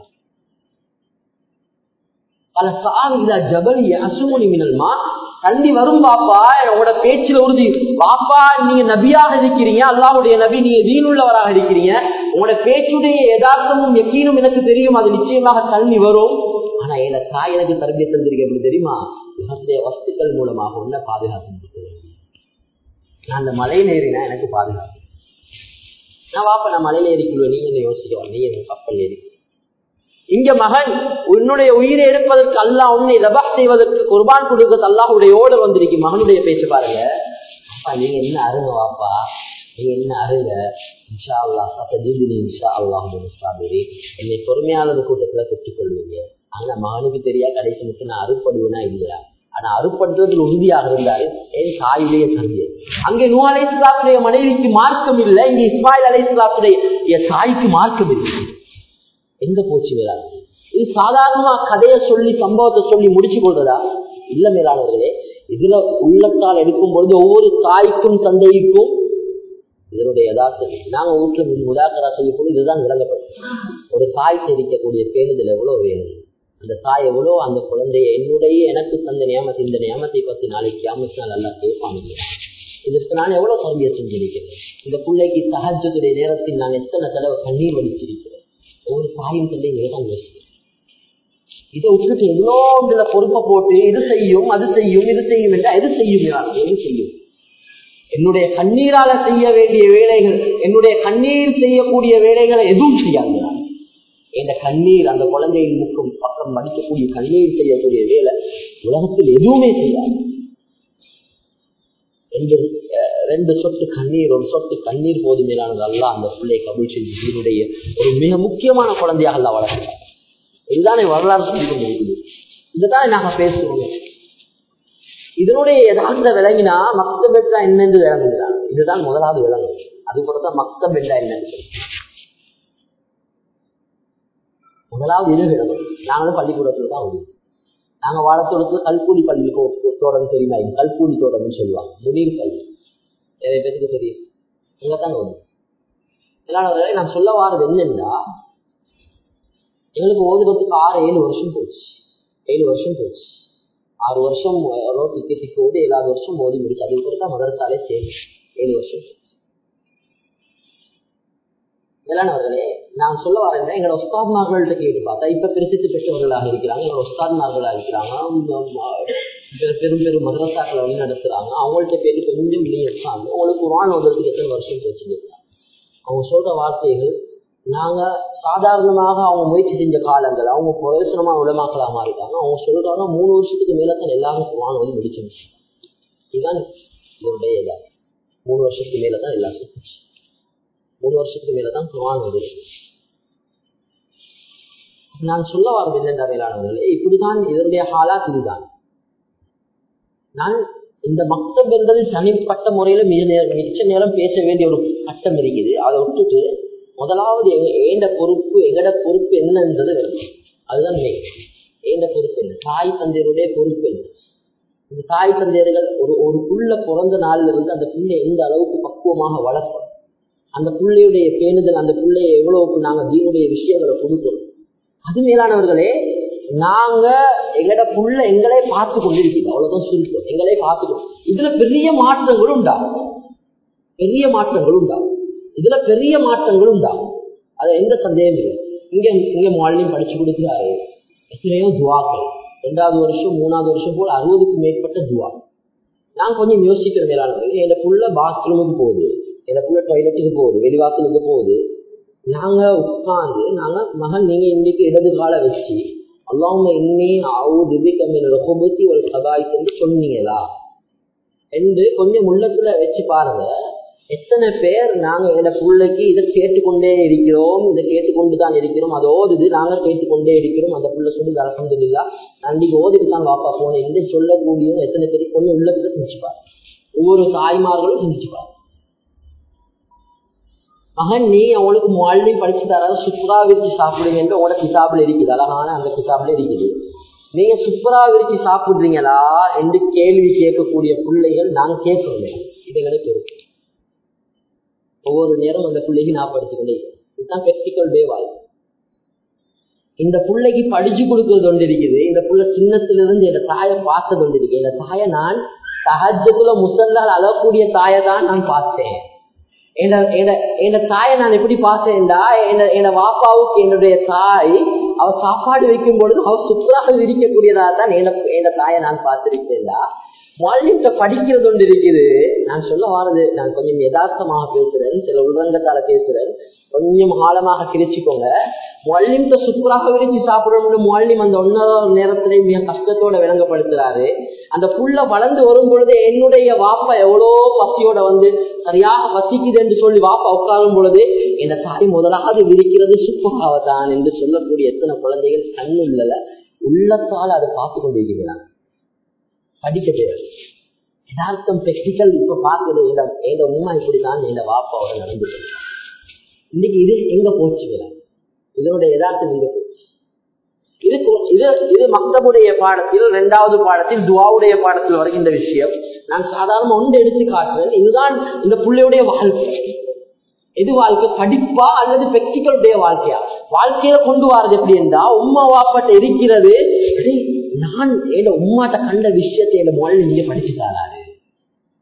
பல சாவிதா ஜபலி அசுமணி மினல்மா தண்ணி வரும் பாப்பா உங்களோட பேச்சுல உறுதி பாப்பா நீங்க நபியாக இருக்கிறீங்க அல்லாவுடைய நபி நீங்க தீனுள்ளவராக இருக்கிறீங்க உங்களோட பேச்சுடைய யதார்த்தமும் எக்கீனும் எனக்கு தெரியும் அது நிச்சயமாக தண்ணி வரும் ஆனா என தாய் எனக்கு தரம்பிய தந்திருக்க எப்படி தெரியுமா உலகத்துடைய வஸ்துக்கள் மூலமாக உன்ன பாதுகாப்பு நான் அந்த மலையில ஏறினா எனக்கு பாதுகாப்பு நான் வாப்ப நான் மலையில ஏறிக்குள்ள நீங்க என்ன யோசிக்கலாம் நீ எனக்கு கப்பல் ஏறி இங்க மகன் உன்னுடைய உயிரை எடுப்பதற்கு அல்லா உன்னை ரபா செய்வதற்கு குர்பான் கொடுக்க அல்லாஹுடைய ஓட வந்திருக்கு மகனுடைய பேச்சு பாருங்க அப்பா நீங்க என்ன அருங்க வாப்பா நீங்க என்ன அருங்க இன்ஷா அல்லா சத்தஜீதினி இன்ஷா அல்லாஹ் முஸ்தாபிரி என்னை பொறுமையானது கூட்டத்துல பெற்றுக்கொள்வீங்க ஆனா மகனுக்கு தெரியா கடைசி மட்டும் நான் அறுப்படுவேனா இல்லையா ஆனா அறுப்படுறதுல உறுதியாக இருந்தாரு என் தாயுடைய கல்வியை அங்கே நூ அலை இஸ்லாத்துடைய மனைவிக்கு மார்க்கம் இல்லை இங்க இஸ்மாயில் அலை இஸ்லாத்துடைய தாய்க்கு மார்க்கம் இல்லை எங்க போச்சு மேலான இது சாதாரணமா கதையை சொல்லி சம்பவத்தை சொல்லி முடிச்சு கொள்றதா இல்ல மேலானவர்களே இதுல உள்ளத்தால் எடுக்கும் பொழுது ஒவ்வொரு தாய்க்கும் தந்தைக்கும் இதனுடைய யதார்த்தம் நாங்க வீட்டுல முதாக்கரா செய்யும் போது இதுதான் விளங்கப்படும் ஒரு தாய் தெரிவிக்கக்கூடிய பேணுதல் எவ்வளவு வேணும் அந்த தாய் எவ்வளோ அந்த குழந்தைய என்னுடைய எனக்கு தந்த நியமத்தை இந்த நியமத்தை பத்தி நாளைக்கு அமித்னா நல்லா கேட்பாங்க இதற்கு நான் எவ்வளவு கல்வியை செஞ்சிருக்கிறேன் இந்த பிள்ளைக்கு சகஜத்துடைய நேரத்தில் நான் எத்தனை தடவை கண்ணீர் வடிச்சிருக்கிறேன் ஒவ்வொரு தாயும் தந்தை தான் யோசிக்கிறேன் இதை விட்டுட்டு எதுனோ ஒன்றுல பொறுப்பை போட்டு இது செய்யும் அது செய்யும் இது செய்யும் என்றா எது செய்யும் யார் எது செய்யும் என்னுடைய கண்ணீரால செய்ய வேண்டிய வேலைகள் என்னுடைய கண்ணீர் செய்யக்கூடிய வேலைகளை எதுவும் செய்யாது நான். என்ற கண்ணீர் அந்த குழந்தையின் முக்கும் பக்கம் மடிக்கக்கூடிய கண்ணீர் செய்யக்கூடிய வேலை உலகத்தில் எதுவுமே செய்யாது ரெண்டு அஹ், ரெண்டு சொட்டு கண்ணீர் ஒரு சொட்டு கண்ணீர் போதுமேலானது அல்ல அந்த பிள்ளை கபுல் செஞ்சு இதனுடைய ஒரு மிக முக்கியமான குழந்தையாக அல்ல வளர்க்கிறார் இதுதானே வரலாறு சொல்லி கொண்டிருக்குது இதுதான் நாங்க பேசுவோம் இதனுடைய யதார்த்த விளங்கினா மக்தப் என்றா என்னென்று விளங்குகிறான் இதுதான் முதலாவது விளங்கும் அது போலதான் மக்தப் என்றா என்னன்னு சொல்லி. முதலாவது இது விளங்கும் நாங்களும் பள்ளிக்கூடத்துல தான் முடியும் நாங்க வாழத்தோடத்துல கல்கூலி பள்ளி தோட்டம் தெரியுமா இது கல்கூலி தோட்டம்னு சொல்லுவாங்க முனீர் பள்ளி நிறைய பேருக்கு தெரியும் இங்கதான் வரும் எல்லாரும் நான் சொல்ல வாரது என்னன்னா எங்களுக்கு ஓதுறதுக்கு ஆறு ஏழு வருஷம் போச்சு ஏழு வருஷம் போச்சு ஆறு வருஷம் எவ்வளோ திக்கி திக்கி ஓடி ஏழாவது வருஷம் ஓதி முடிச்சு அது கூட தான் மதரசாலே சேர்ந்து ஏழு வருஷம் போச்சு மேலானவர்களே நான் சொல்ல வரேன் எங்களோட உஸ்தாத்மார்கள்ட்ட கேட்டு பார்த்தா இப்ப பிரசித்தி பெற்றவர்களாக இருக்கிறாங்க எங்களோட உஸ்தாத்மார்களாக இருக்கிறாங்க அவங்க, ஆஹ், பெரு- பெரும் பெரும் மதரசாக்களை வழி நடத்துறாங்க அவங்கள்ட்ட பேசி கொஞ்சம் வெளியே இருக்காங்க உங்களுக்கு குரான் ஓதுறதுக்கு எத்தனை வருஷம் போச்சுன்னு அவங்க சொல்ற வார்த்தைகள் நாங்க சாதாரணமாக அவங்க முயற்சி செஞ்ச காலங்கள் அவங்க பிரயோசனமா உலமாக்கலா மாறிட்டாங்க அவங்க சொல்றாங்க மூணு வருஷத்துக்கு மேல தான் எல்லாரும் குரான் ஓதி முடிச்சிருச்சு இதுதான் இதனுடைய இதா மூணு வருஷத்துக்கு மேல தான் எல்லாருக்கும் போச்சு. மூணு வருஷத்துக்கு மேலதான் குரான் ஓதி நான் சொல்ல வர்றது என்னென்ற மேலானவர்களே இப்படிதான் இதனுடைய ஹாலாத் இதுதான் நான் இந்த மக்தப் என்பது தனிப்பட்ட முறையில மிக நேரம் மிச்ச நேரம் பேச வேண்டிய ஒரு கட்டம் இருக்குது அதை விட்டுட்டு முதலாவது எங்க- ஏண்ட பொறுப்பு எங்கட பொறுப்பு என்னன்றது வேணும் அதுதான் மெயின் ஏண்ட பொறுப்பு என்ன தாய் தந்தையருடைய பொறுப்பு என்ன இந்த தாய் தந்தையர்கள் ஒரு ஒரு புள்ள பிறந்த நாள்ல இருந்து அந்த புள்ளை எந்த அளவுக்கு பக்குவமாக வளர்ப்போம் அந்த புள்ளையுடைய பேணுதல் அந்த புள்ளைய எவ்வளவுக்கு நாங்க தீனுடைய விஷயங்களை கொடுக்கிறோம் அது மேலானவர்களே நாங்க எங்கட புள்ள எங்களே பார்த்து கொண்டிருக்கீங்க அவ்வளவுதான் சுருக்கம் எங்களே பார்த்துக்கணும் இதுல பெரிய மாற்றங்கள் உண்டாகும் பெரிய மாற்றங்கள் உண்டாகும் இதுல பெரிய மாற்றங்கள் உண்டாகும் அது எந்த சந்தேகம் இல்லை இங்க இங்க மாலினியும் படிச்சு கொடுக்கிறாரு எத்தனையோ துவாக்கள் ரெண்டாவது வருஷம் மூணாவது வருஷம் போல் அறுபதுக்கும் மேற்பட்ட துவா நான் கொஞ்சம் யோசிக்கிற மேலானவர்கள் என் புள்ள பாத்ரூமுக்கு போகுது என் புள்ள டாய்லெட்டுக்கு போகுது வெளிவாசலுக்கு போகுது நாங்க உட்கார்ந்து நாங்க மகன் நீங்க இன்னைக்கு இடது கால வச்சு அல்லாம இன்னி ஆவுது கம்மியில் ரொபத்தி ஒரு சபாய்க்கு சொன்னீங்களா என்று கொஞ்சம் உள்ளத்துல வச்சு பாருங்க எத்தனை பேர் நாங்க எங்க பிள்ளைக்கு இதை கேட்டுக்கொண்டே இருக்கிறோம் இதை கேட்டுக்கொண்டு தான் இருக்கிறோம் அது ஓதுது நாங்க கேட்டுக்கொண்டே இருக்கிறோம் அந்த புள்ள சொல்லி அலமதுல்லா அன்றைக்கு ஓதிட்டு தான் வாப்பா போனேன் என்று சொல்லக்கூடிய எத்தனை பேர் கொஞ்சம் உள்ளத்துல சிந்திச்சுப்பார் ஒவ்வொரு தாய்மார்களும் சிந்திச்சுப்பார் மகன் நீ அவங்களுக்கு மாலையும் படிச்சு தராத சுப்ரா விரிச்சு சாப்பிடுங்க என்று உங்களோட கிதாபுல இருக்குது அழகான அந்த கிதாபுல இருக்குது நீங்க சுப்ரா விரிச்சு சாப்பிடுறீங்களா என்று கேள்வி கேட்கக்கூடிய பிள்ளைகள் நாங்க கேட்கிறோம் இது எங்களுக்கு இருக்கு ஒவ்வொரு நேரம் அந்த பிள்ளைக்கு நான் படிச்சுக்கொண்டே இருக்கேன். இதுதான் பெக்டிக்கல் டே வாழ்க்கை இந்த பிள்ளைக்கு படிச்சு கொடுக்கறது ஒன்று இருக்குது இந்த புள்ள சின்னத்துல இருந்து என் தாயை பார்த்தது ஒன்று இருக்கு இந்த தாயை நான் சஹஜத்துல முசல்லால் அழக்கூடிய தாயை தான் நான் பார்த்தேன் என் தாயை நான் எப்படி பார்த்தேன்டா என் வாப்பாவுக்கு என்னுடைய தாய் அவ சாப்பாடு வைக்கும் பொழுது அவ சுத்தராக விரிக்கக்கூடியதா தான் என் தாயை நான் பார்த்திருக்கேன்டா மாலிட்ட படிக்கிறது ஒன்று இருக்குது நான் சொல்ல வாரது நான் கொஞ்சம் யதார்த்தமாக பேசுறேன் சில உள்ரங்கத்தால பேசுறேன் கொஞ்சம் ஆழமாக கிரிச்சுக்கோங்க மல்லிம்த சுப்பராக விரிச்சு சாப்பிடணும்னு மல்லிம் அந்த ஒன்னாவது நேரத்திலே மிக கஷ்டத்தோட விளங்கப்படுத்துறாரு அந்த புள்ள வளர்ந்து வரும் பொழுது என்னுடைய வாப்பா எவ்வளோ பசியோட வந்து சரியாக பசிக்குது என்று சொல்லி வாப்பா உட்காரும் பொழுது என் தாய் முதலாவது விரிக்கிறது சுப்பராக தான் என்று சொல்லக்கூடிய எத்தனை குழந்தைகள் கண்ணுள்ள உள்ளத்தால் அதை பார்த்து கொண்டிருக்கிறான் படிக்க தேவை யதார்த்தம் பெக்டிக்கல் இப்ப பாக்குது எங்க உண்மை இப்படிதான் எங்க வாப்பாவோட நடந்துட்டு இன்னைக்கு இது எங்க போச்சுக்கிறான் இதனுடைய யதார்த்தம் எங்க போச்சு இது இது இது மக்தபுடைய பாடத்தில் இரண்டாவது பாடத்தில் துவாவுடைய பாடத்தில் வருகின்ற விஷயம் நான் சாதாரண ஒன்று எடுத்து காட்டுறேன் இதுதான் இந்த பிள்ளையுடைய வாழ்க்கை எது வாழ்க்கை படிப்பா அல்லது பெக்டிக்கலுடைய வாழ்க்கையா வாழ்க்கையில கொண்டு வரது எப்படி என்றா உமா வாப்பாட்ட இருக்கிறது நான் என் உமாட்ட கண்ட விஷயத்தை என் மொழி நீங்க படிச்சு தாராரு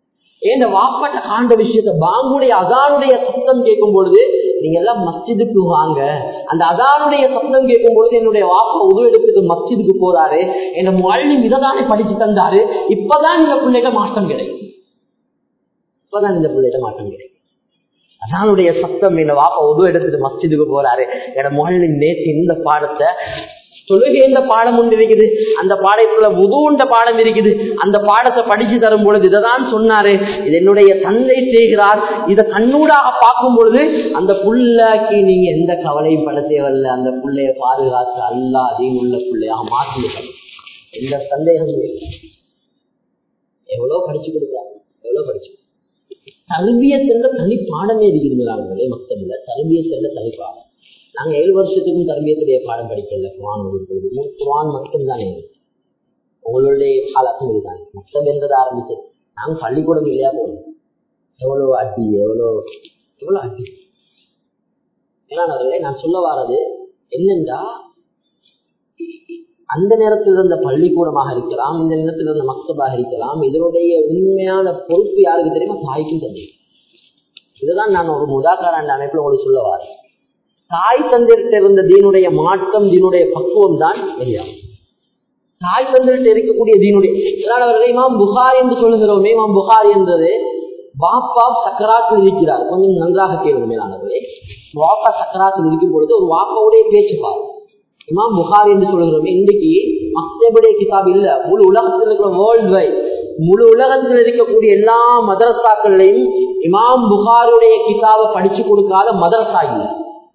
ஏன் வாப்பாட்ட காண்ட விஷயத்த பாங்குடைய அதானுடைய சத்தம் கேட்கும் பொழுது நீங்க எல்லாம் மஸ்ஜிதுக்கு வாங்க அந்த அதானுடைய சத்தம் கேட்கும் பொழுது என்னுடைய வாப்பா உதவெடுத்துட்டு மஸ்ஜிதுக்கு போறாரு என்ன மொழி இததானே படிச்சு தந்தாரு இப்பதான் இந்த பிள்ளைகிட்ட மாற்றம் கிடைக்கும் இப்பதான் இந்த பிள்ளைகிட்ட மாற்றம் கிடைக்கும் அதானுடைய சத்தம் என்ன வாப்பா உதவ எடுத்துட்டு மஸ்ஜிதுக்கு போறாரு என மொழி நேற்று இந்த பாடத்தை தொழுகை என்ற பாடம் ஒன்று இருக்குது அந்த பாடத்துல முதுவுண்ட பாடம் இருக்குது அந்த பாடத்தை படிச்சு தரும் பொழுது இதைதான் சொன்னாரு இது என்னுடைய தந்தை செய்கிறார் இதை கண்ணூடாக பார்க்கும் பொழுது அந்த புள்ளைக்கு நீங்க எந்த கவலையும் பட தேவையில்லை அந்த புள்ளைய பாதுகாத்து அல்லா அதிகம் உள்ள பிள்ளையாக மாற்றுங்கள் எந்த சந்தேகமும் இல்லை எவ்வளவு படிச்சு கொடுத்தாங்க எவ்வளவு படிச்சு தருவியத்துல தனி பாடமே இருக்கிறாங்களே மக்தபில் தருவியத்துல தனி பாடம் நாங்க ஏழு வருஷத்துக்கும் தர்பியத்துடைய பாடம் படிக்கல குரான் ஓடும் பொழுது குரான் மட்டும்தானே உங்களுடைய காலத்தும் இதுதான் மக்தம் என்றது ஆரம்பிச்சது நாங்க பள்ளிக்கூடம் இல்லையா போகணும் எவ்வளவு அடி எவ்வளோ எவ்வளவு அடி ஏன்னா நான் சொல்ல வர்றது என்னென்றா அந்த நேரத்தில் இருந்த பள்ளிக்கூடமாக இருக்கலாம் இந்த நேரத்தில் இருந்த மக்தபாக இருக்கலாம் இதனுடைய உண்மையான பொறுப்பு யாருக்கு தெரியுமா தாய்க்கும் தந்தை இதுதான் நான் ஒரு முதாக்காராண்ட அமைப்புல உங்களுக்கு சொல்ல வரேன் தாய் தந்திரிட்ட இருந்த தீனுடைய மாற்றம் தீனுடைய பக்குவம் தான் வெளியாகும் தாய் தந்திரிட்ட இருக்கக்கூடிய தீனுடைய எல்லாரும் இமாம் புகார் என்று சொல்லுகிறோமே இமாம் புகார் என்றது பாப்பா சக்கராத்தில் இருக்கிறார் கொஞ்சம் நன்றாக கேளுங்க மேலானவர்களே வாப்பா சக்கராத்தில் இருக்கும் பொழுது ஒரு வாப்பாவுடைய பேச்சு பாரு இமாம் புகார் என்று சொல்லுகிறோமே இன்றைக்கு மக்தபுடைய கிதாப் இல்ல முழு உலகத்தில் இருக்கிற வேர்ல்டு வைட் முழு உலகத்தில் இருக்கக்கூடிய எல்லா மதரசாக்கள்லையும் இமாம் புகாருடைய கிதாபை படிச்சு கொடுக்காத மதரசா இல்லை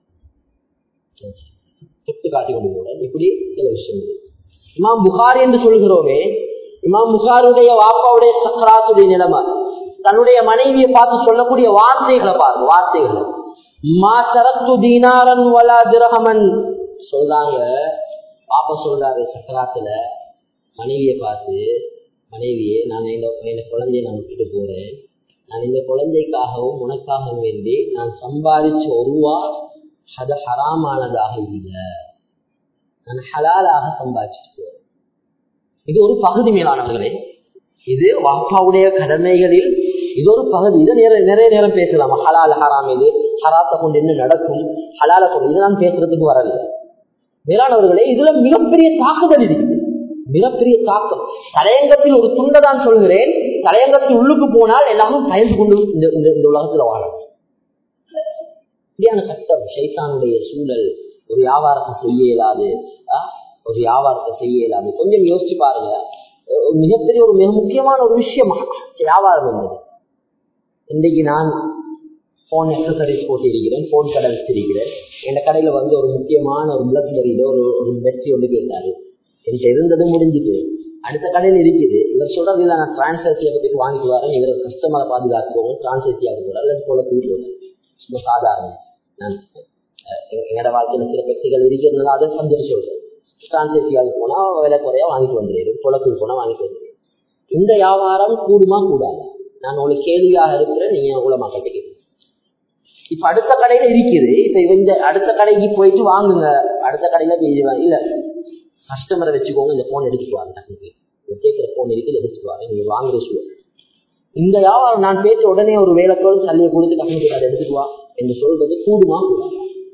சுட்டு காட்டி கொண்டு போட இப்படி சில விஷயங்கள் இமாம் புகாரி என்று சொல்கிறோமே இமாம் புகாருடைய வாப்பாவுடைய சக்கராத்துடைய நிலைமை தன்னுடைய மனைவியை பார்த்து சொல்லக்கூடிய வார்த்தைகளை பாருங்க வார்த்தைகளை மா சரத்து தீனாரன் வலா திரகமன் சொல்றாங்க பாப்பா சொல்றாரு சக்கராத்துல மனைவியை பார்த்து மனைவியே நான் எங்க என் குழந்தைய நான் விட்டுட்டு போறேன் நான் இந்த குழந்தைக்காகவும் உனக்காகவும் வேண்டி நான் சம்பாதிச்ச ஒரு ரூபா அது ஹராமானதாக இல்லை நான் ஹலாலாக சம்பாதிச்சுட்டு போறேன் இது ஒரு பகுதி மேலானவர்களே இது வாப்பாவுடைய கடமைகளில் இது ஒரு பகுதி இதை நேர நிறைய நேரம் பேசலாம் ஹலால் ஹராம் இது ஹராத்தை கொண்டு என்ன நடக்கும் ஹலால கொண்டு இதுதான் பேசுறதுக்கு வரல மேலானவர்களே இதுல மிகப்பெரிய தாக்குதல் இருக்குது மிகப்பெரிய தாக்கம் தலையங்கத்தில் ஒரு துண்டை தான் சொல்கிறேன் தலையங்கத்தில் உள்ளுக்கு போனால் எல்லாரும் பயந்து கொண்டு இந்த இந்த உலகத்துல வாழணும் இப்படியான சட்டம் சைத்தானுடைய சூழல் ஒரு வியாபாரத்தை செய்ய இயலாது ஒரு வியாபாரத்தை செய்ய இயலாது கொஞ்சம் யோசிச்சு பாருங்க மிகப்பெரிய ஒரு மிக முக்கியமான ஒரு விஷயம் வியாபாரம் இருந்தது இன்றைக்கு நான் போன் எக்ஸசரிஸ் போட்டு இருக்கிறேன் போன் கடை வச்சிருக்கிறேன் என் கடையில வந்து ஒரு முக்கியமான ஒரு பிளக்பெரியில ஒரு ஒரு வெற்றி ஒன்று கேட்டாரு என்கிட்ட இருந்தது முடிஞ்சுட்டு அடுத்த கடையில் இருக்குது இவர் சொல்றது இல்லை நான் டிரான்ஸ்லேஷன் போயிட்டு வாங்கிட்டு வரேன் இவர் கஸ்டமரை பாதுகாத்துக்கோங்க டிரான்ஸ்லேஷன் போறேன் அல்லது போல தூக்கிட்டு வரேன் ரொம்ப சாதாரணம் நான் என்னோட வாழ்க்கையில சில பெற்றுகள் இருக்கிறதுனால அதை சந்திச்சு சொல்றேன் டிரான்ஸ்லேஷன் போனா விலை குறையா வாங்கிட்டு வந்துடுறேன் குளத்துக்கு போனா வாங்கிட்டு வந்துடுறேன் இந்த வியாபாரம் கூடுமா கூடாது நான் உங்களுக்கு கேள்வியாக இருக்கிறேன் நீங்க உங்களை மக்கள்கிட்ட இப்ப அடுத்த கடையில இருக்குது இப்ப இந்த அடுத்த கடைக்கு போயிட்டு வாங்குங்க அடுத்த கடையில இல்ல கஸ்டமரை வச்சுக்கோங்க இந்த போன் எடுத்துட்டு வாங்க கேட்கிற போன் இருக்குது எடுத்துட்டு வாங்க நீங்க வாங்குற சூழல் இந்த வியாபாரம் நான் பேச உடனே ஒரு வேலைக்கோள் தள்ளியை கொடுத்து கம்மி அதை எடுத்துட்டு வா என்று சொல்றது கூடுமா கூடாது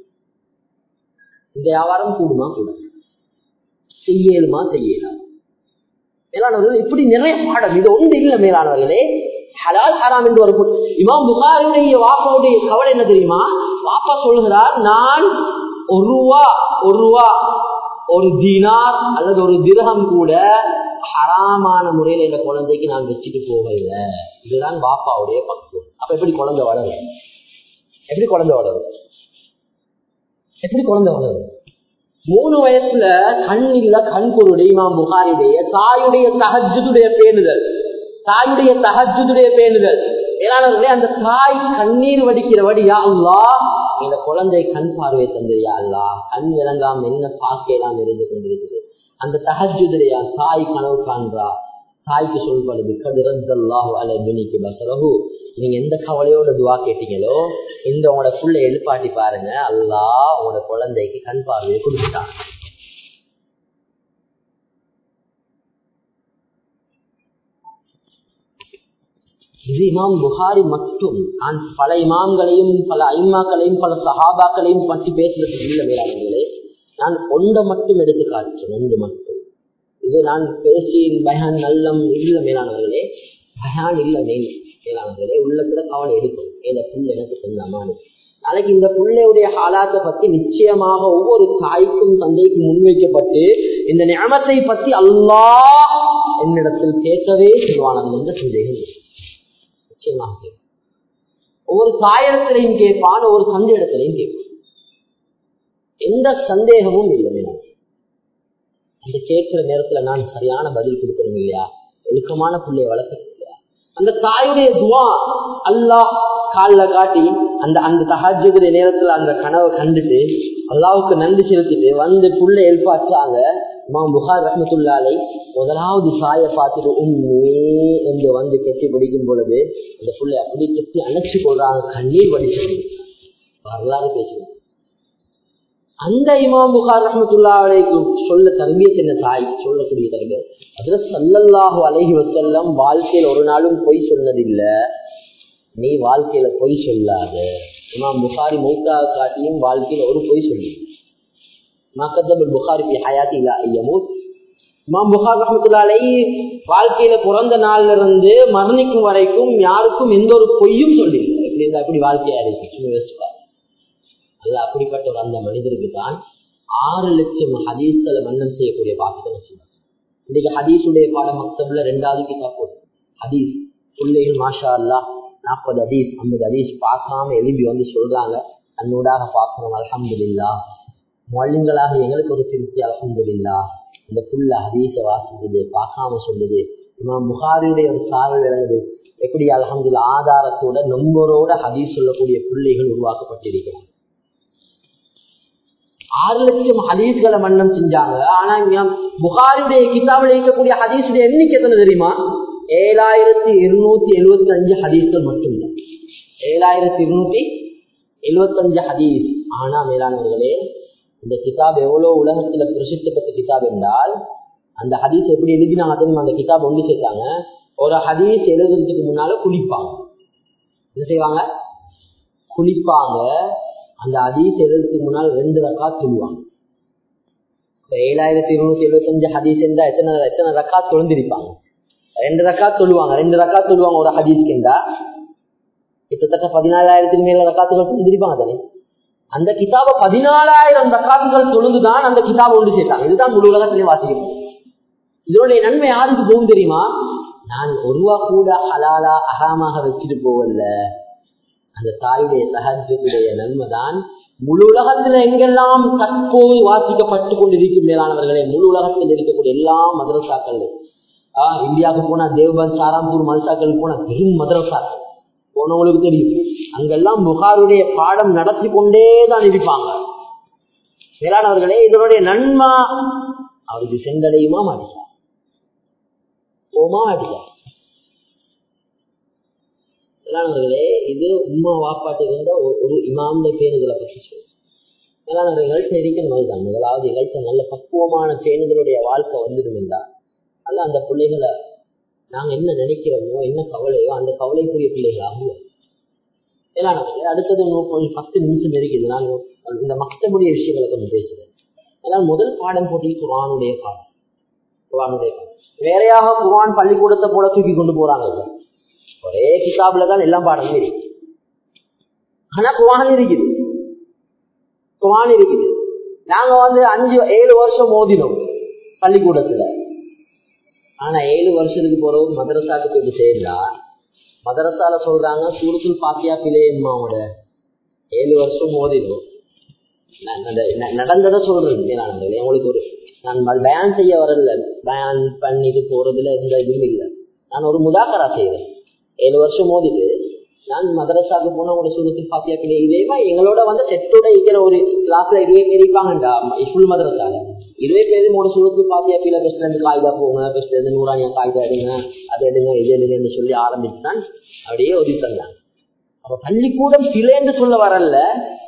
இந்த வியாபாரம் கூடுமா கூடாது செய்யலுமா செய்யலாம் மேலானவர்கள் இப்படி நிறைய பாடம் இது ஒன்று இல்லை மேலானவர்களே ஹலால் ஹராம் என்று ஒரு இமாம் புகாரினுடைய வாப்பாவுடைய கவலை என்ன தெரியுமா வாப்பா சொல்கிறார் நான் ஒரு ரூபா ஒரு ரூபா ஒரு தினார் அல்லது ஒரு திரகம் கூட ஹராமான முறையில இந்த குழந்தைக்கு நான் வச்சுட்டு போகல இதுதான் பாப்பாவுடைய பக்குவம் அப்ப எப்படி குழந்தை வளரும் எப்படி குழந்தை வளரும் எப்படி குழந்தை வளரும் மூணு வயசுல கண் இல்ல கண் குருடைய இமாம் புகாரியுடைய தாயுடைய தகஜுடைய பேணுதல் தாயுடைய தகஜுடைய பேணுதல் ஏனானவர்களே அந்த தாய் கண்ணீர் வடிக்கிறபடி யா அல்லா இந்த குழந்தை கண் பார்வை தந்தது யா அல்லா கண் விளங்காம என்ன பார்க்கலாம் இருந்து கொண்டிருக்குது அந்த தகஜுடைய தாய் கனவு காண்றா தாய்க்கு சொல்வது கதிரல்லாஹு அலபினிக்கு பசரஹு நீங்க எந்த கவலையோட துவா கேட்டீங்களோ இந்த உங்களோட புள்ள எழுப்பாட்டி பாருங்க அல்லா உங்களோட குழந்தைக்கு கண் பார்வையை கொடுத்துட்டான் இது இமாம் புகாரி மட்டும் நான் பல இமாம்களையும் பல ஐமாக்களையும் பல சஹாபாக்களையும் பற்றி பேசுறதுக்கு இல்லை மேலாளர்களே நான் ஒன்றை மட்டும் எடுத்து காட்டுறேன் ஒன்று மட்டும் இது நான் பேசி பயான் நல்லம் இல்ல மேலானவர்களே பயான் இல்ல மேல் மேலானவர்களே உள்ளத்துல கவலை எடுக்கணும் ஏத புல் எனக்கு சொந்தமானு நாளைக்கு இந்த பிள்ளையுடைய ஹாலாத்தை பத்தி நிச்சயமாக ஒவ்வொரு தாய்க்கும் தந்தைக்கும் முன்வைக்கப்பட்டு இந்த ஞாபகத்தை பத்தி அல்லாஹ் என்னிடத்தில் கேட்கவே சொல்வானது என்ற சந்தேகம் இல்லை. நிச்சயமாக கேட்பான். ஒவ்வொரு தாயிடத்திலையும் கேட்பான் ஒவ்வொரு தந்தை இடத்திலையும் கேட்பான் எந்த சந்தேகமும் இல்லை மேடம் அந்த கேட்கிற நேரத்துல நான் சரியான பதில் கொடுக்கணும் இல்லையா ஒழுக்கமான பிள்ளைய வளர்க்கணும் இல்லையா அந்த தாயுடைய துவா அல்லாஹ் காலில் காட்டி அந்த அந்த தஹஜுடைய நேரத்துல அந்த கனவை கண்டுட்டு அல்லாவுக்கு நன்றி செலுத்திட்டு வந்து புள்ள எழுப்பாச்சாங்க இமாம் புகார் ரஹமத்துல்லாலை முதலாவது சாய பார்த்துட்டு உண்மே என்று வந்து கெட்டி பிடிக்கும் பொழுது அந்த புள்ளை அப்படி கெட்டி அணைச்சு கொள்றாங்க கண்ணீர் வடிச்சு வரலாறு பேசுவோம் அந்த இமாம் புகார் ரஹமத்துல்லாவுக்கு சொல்ல தர்பியத் என்ன தாய் சொல்லக்கூடிய தர்பியத் அதுல சல்லல்லாஹு அலைஹி வசல்லம் வாழ்க்கையில் ஒரு நாளும் பொய் சொன்னதில்லை நீ வாழ்க்கையில பொய் சொல்லாத இமாம் புகாரி மௌத்தா காட்டியும் வாழ்க்கையில ஒரு பொய் சொல்லி மக்கத்தபுல் புகாரி பி ஹயாத்தி இல்லா ஐயமூத் இமாம் புகார் ரஹமத்துல்லாலை வாழ்க்கையில பிறந்த நாள்ல இருந்து மரணிக்கும் வரைக்கும் யாருக்கும் எந்த ஒரு பொய்யும் சொல்லி இப்படி இருந்தா அப்படி வாழ்க்கையா இருக்கு சும்மா யோசிச்சு பாரு. அல்ல அப்படிப்பட்ட ஒரு அந்த மனிதருக்கு தான் ஆறு லட்சம் ஹதீஸ்களை மன்னம் செய்யக்கூடிய பாக்கியம் செய்வார் இன்னைக்கு ஹதீஸுடைய பாடம் மக்தப்ல ரெண்டாவது கிதாப் போட்டு ஹதீஸ் பிள்ளைகள் மாஷா அல்லா நாற்பது ஹதீஸ் ஐம்பது ஹதீஸ் பார்க்காம எழுப்பி வந்து சொல்றாங்க தன்னூடாக பார்க்கணும் அலமதுல்லா மொழிங்களாக எங்களுக்கு ஒரு திருப்தி அலமதுல்லா இந்த புள்ள ஹதீஸை வாசிக்குது பார்க்காம சொல்லுது இமாம் புகாரியுடைய ஒரு சாவை விளங்குது எப்படி அலமதுல்லா ஆதாரத்தோட நம்பரோட ஹதீஸ் சொல்லக்கூடிய பிள்ளைகள் உருவாக்கப்பட்டிருக்கிறாங்க ஆறு லட்சம் ஹதீஸ்களை மன்னம் செஞ்சாங்க ஆனா இங்க புகாரியுடைய கிதாபில் இருக்கக்கூடிய ஹதீஸுடைய எண்ணிக்கை எத்தனை தெரியுமா ஏழாயிரத்தி இருநூத்தி எழுபத்தி அஞ்சு ஹதீஸ்கள் மட்டும்தான் ஏழாயிரத்தி இருநூத்தி எழுபத்தஞ்சு ஹதீஸ் ஆனா மேலானவர்களே இந்த கிதாப் எவ்வளவு உலகத்துல பிரசித்தி பெற்ற கிதாப் என்றால் அந்த ஹதீஸ் எப்படி எழுதினாங்க தெரியுமா அந்த கிதாப் ஒன்று சேர்த்தாங்க ஒரு ஹதீஸ் எழுதுறதுக்கு முன்னால குளிப்பாங்க என்ன செய்வாங்க குளிப்பாங்க அந்த ஹதீஸ் எழுதுறதுக்கு முன்னால் ரெண்டு ரக்கா சொல்லுவாங்க ஏழாயிரத்தி இருநூத்தி எழுபத்தஞ்சு ஹதீஸ் என்றா எத்தனை எத்தனை ரக்கா தொழுந்திருப்பாங்க ரெண்டு ரக்கா சொல்லுவாங்க ரெண்டு ரக்கா சொல்லுவாங்க ஒரு ஹதீஸ்க்கு என்றா கிட்டத்தட்ட பதினாலாயிரத்துக்கு மேல ரக்காத்துகள் தொழுந்திருப்பாங்க தானே அந்த கிதாப பதினாலாயிரம் ரக்காத்துகள் தொழுந்துதான் அந்த கிதாபை ஒன்று சேர்த்தாங்க இதுதான் முழு உலகத்திலே வாசிக்கணும் இதனுடைய நன்மை யாருக்கு போகும் தெரியுமா நான் ஒரு ரூபா கூட ஹலாலா அகாமாக வச்சுட்டு போவல்ல அந்த தாயுடைய சகஜத்துடைய நன்மை தான் முழு உலகத்துல எங்கெல்லாம் தற்போது வாசிக்கப்பட்டு கொண்டிருக்கும் மேலானவர்களே முழு உலகத்தில் இருக்கக்கூடிய எல்லா மதரசாக்கள் ஆஹ் இந்தியாவுக்கு போனா தேவபந்த் சாராம்பூர் மதரசாக்கள் போனா பெரும் மதரசாக்கள் போனவங்களுக்கு தெரியும் அங்கெல்லாம் புகாருடைய பாடம் நடத்தி கொண்டே தான் இருப்பாங்க மேலானவர்களே இதனுடைய நன்மை அவருக்கு சென்றடையுமா மாட்டிச்சா போமா மாட்டிச்சா மேலானவர்களே இது உம்மா வாப்பாட்டு இருந்த ஒரு- ஒரு இமாமுடைய பேணுதலை பற்றி சொல்லும் மேலான எங்கள்கிட்ட இருக்கணும் அதுதான் முதலாவது எங்கள்கிட்ட நல்ல பக்குவமான பேணுதலுடைய வாழ்க்கை வந்துடும் என்றால் அல்ல அந்த பிள்ளைகளை நாங்க என்ன நினைக்கிறோமோ என்ன கவலையோ அந்த கவலைக்குரிய பிள்ளைகளாகும் மேலானவர்களே அடுத்தது இன்னும் கொஞ்சம் பத்து நிமிஷம் இருக்குது நான் இந்த மக்தபுடைய விஷயங்களை கொஞ்சம் பேசுறேன் ஏன்னா முதல் பாடம் போட்டி குரானுடைய பாடம் குரானுடைய பாடம் வேறையாக குரான் பள்ளிக்கூடத்தை போல தூக்கி கொண்டு போறாங்க இல்ல ஒரே கிதாபுல தான் எல்லாம் பாடமும் இருக்கு ஆனா குரான் இருக்குது குரான் இருக்குது நாங்க வந்து அஞ்சு ஏழு வருஷம் மோதினோம் பள்ளிக்கூடத்துல ஆனா ஏழு வருஷத்துக்கு போறோம் மதரசாக்கு போய் சேர்ந்தா மதரசால சொல்றாங்க சூரத்துல் பாத்தியா பிள்ளையம்மாவோட ஏழு வருஷம் மோதினோம் ந- நட- ந- நடந்ததை சொல்றேன் மேலானவர்களே. உங்களுக்கு ஒரு நான் ப- பயான் செய்ய வரல பயான் பண்ணிட்டு போறதுல எந்த இதுவும் இல்லை நான் ஒரு முதாக்கரா செய்யறேன் ஏழு வருஷம் மோதிட்டு நான் மதரசாக்கு போன ஒரு சூரத்தில் பாத்தியா பிள்ளை இதேமா எங்களோட வந்து செட்டோட இருக்கிற ஒரு கிளாஸ்ல இருபது பேர் இருப்பாங்கடா ஃபுல் மதரசால இருபது பேரும் ஒரு சூரத்தில் பாத்தியா பிள்ளை பெஸ்ட்ல இருந்து காய்தா போங்க பெஸ்ட்ல இருந்து நூறாணியா காய்தா எடுங்க அதை எடுங்க இது எடுங்கன்னு சொல்லி ஆரம்பிச்சுதான் அப்படியே ஒதுக்கி தந்தாங்க அப்ப பள்ளிக்கூடம் பிழைன்னு சொல்ல வரல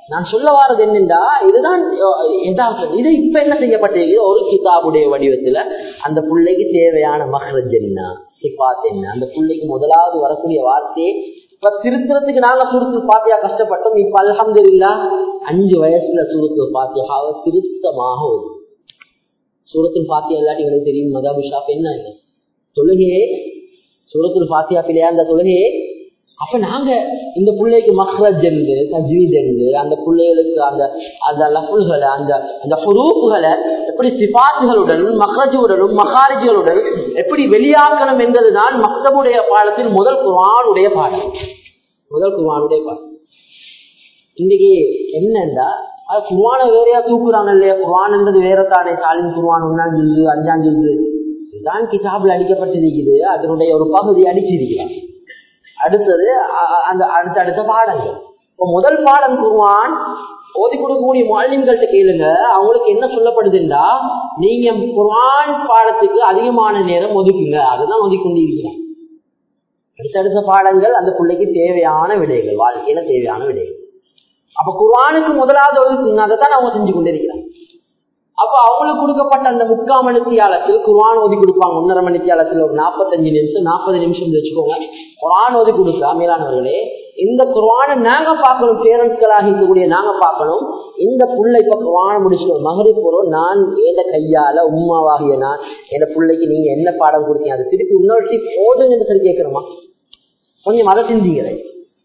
நான் சொல்ல வாரது என்னென்றா இதுதான் யதார்த்தம் இது இப்ப என்ன செய்யப்பட்டிருக்கு ஒரு கிதாபுடைய வடிவத்துல அந்த பிள்ளைக்கு தேவையான மஹரஜ் என்ன சிபாத் என்ன அந்த பிள்ளைக்கு முதலாவது வரக்கூடிய வார்த்தையை இப்ப திருத்துறதுக்கு நாங்க சுருத்து பாத்தியா கஷ்டப்பட்டோம் இப்ப அலமதுல்லா அஞ்சு வயசுல சுருத்து பாத்தியாவை திருத்தமாக ஓடும் சூரத்தில் பாத்தியா இல்லாட்டி எனக்கு தெரியும் மதாபு ஷாப் என்ன தொழுகையே சூரத்தில் பாத்தியா பிள்ளையா அந்த தொழுகையே அப்ப நாங்க இந்த பிள்ளைக்கு மஹ்ரஜ் என்று தஜ்வீத் என்று அந்த பிள்ளைகளுக்கு அந்த அந்த லஃபுல்களை அந்த அந்த புரூப்புகளை எப்படி சிபாத்துகளுடன் மஹ்ரஜுடனும் மகாரிஜுகளுடன் எப்படி வெளியாக்கணும் என்பதுதான் மக்தபுடைய பாடத்தில் முதல் குர்ஆனுடைய பாடம் முதல் குர்ஆனுடைய பாடம் இன்னைக்கு என்னண்டா அது குர்வான வேறையா தூக்குறாங்க இல்லையா குர்வான் என்பது வேற தானே காலின் குர்வான் ஒன்னாம் ஜுல்லு அஞ்சாம் ஜுல்லு இதுதான் கிதாபில் அடிக்கப்பட்டிருக்குது அதனுடைய ஒரு பகுதி அடிச்சிருக்கிறான் அடுத்தது அந்த அடுத்த அடுத்த பாடங்கள் இப்போ முதல் பாடம் குருவான் ஓதி கொடுக்கக்கூடிய மாலிம்கள்ட்ட கேளுங்க அவங்களுக்கு என்ன சொல்லப்படுதுண்டா நீங்க குர்ஆன் பாடத்துக்கு அதிகமான நேரம் ஒதுக்குங்க அதுதான் ஒதுக்கொண்டிருக்கிறான் அடுத்தடுத்த பாடங்கள் அந்த பிள்ளைக்கு தேவையான விடைகள் வாழ்க்கையில தேவையான விடைகள் அப்ப குர்ஆனுக்கு முதலாவது ஒதுக்குங்க அதை தான் அவங்க செஞ்சு கொண்டிருக்கிறாங்க அப்ப அவங்களுக்கு கொடுக்கப்பட்ட அந்த முக்கால் மணித்தியாலத்தில் குர்ஆன் ஓதி கொடுப்பாங்க ஒன்றரை மணித்தியாலத்தில் ஒரு நாற்பத்தஞ்சு நிமிஷம் நாற்பது நிமிஷம் வச்சுக்கோங்க குர்ஆன் ஓதி கொடுத்தா மேலானவர்களே இந்த குர்ஆனை நாங்க பார்க்கணும் பேரண்ட்ஸ்களாக இருக்கக்கூடிய நாங்க பார்க்கணும் இந்த புள்ள இப்ப குர்ஆன் முடிச்சிடும் மகரி போறோம் நான் எந்த கையால உமாவாகிய நான் என் பிள்ளைக்கு நீங்க என்ன பாடம் கொடுத்தீங்க அதை திருப்பி இன்னொரு போதுங்கன்னு சொல்லி கேட்கிறோமா கொஞ்சம் அதை சிந்திக்கிறேன்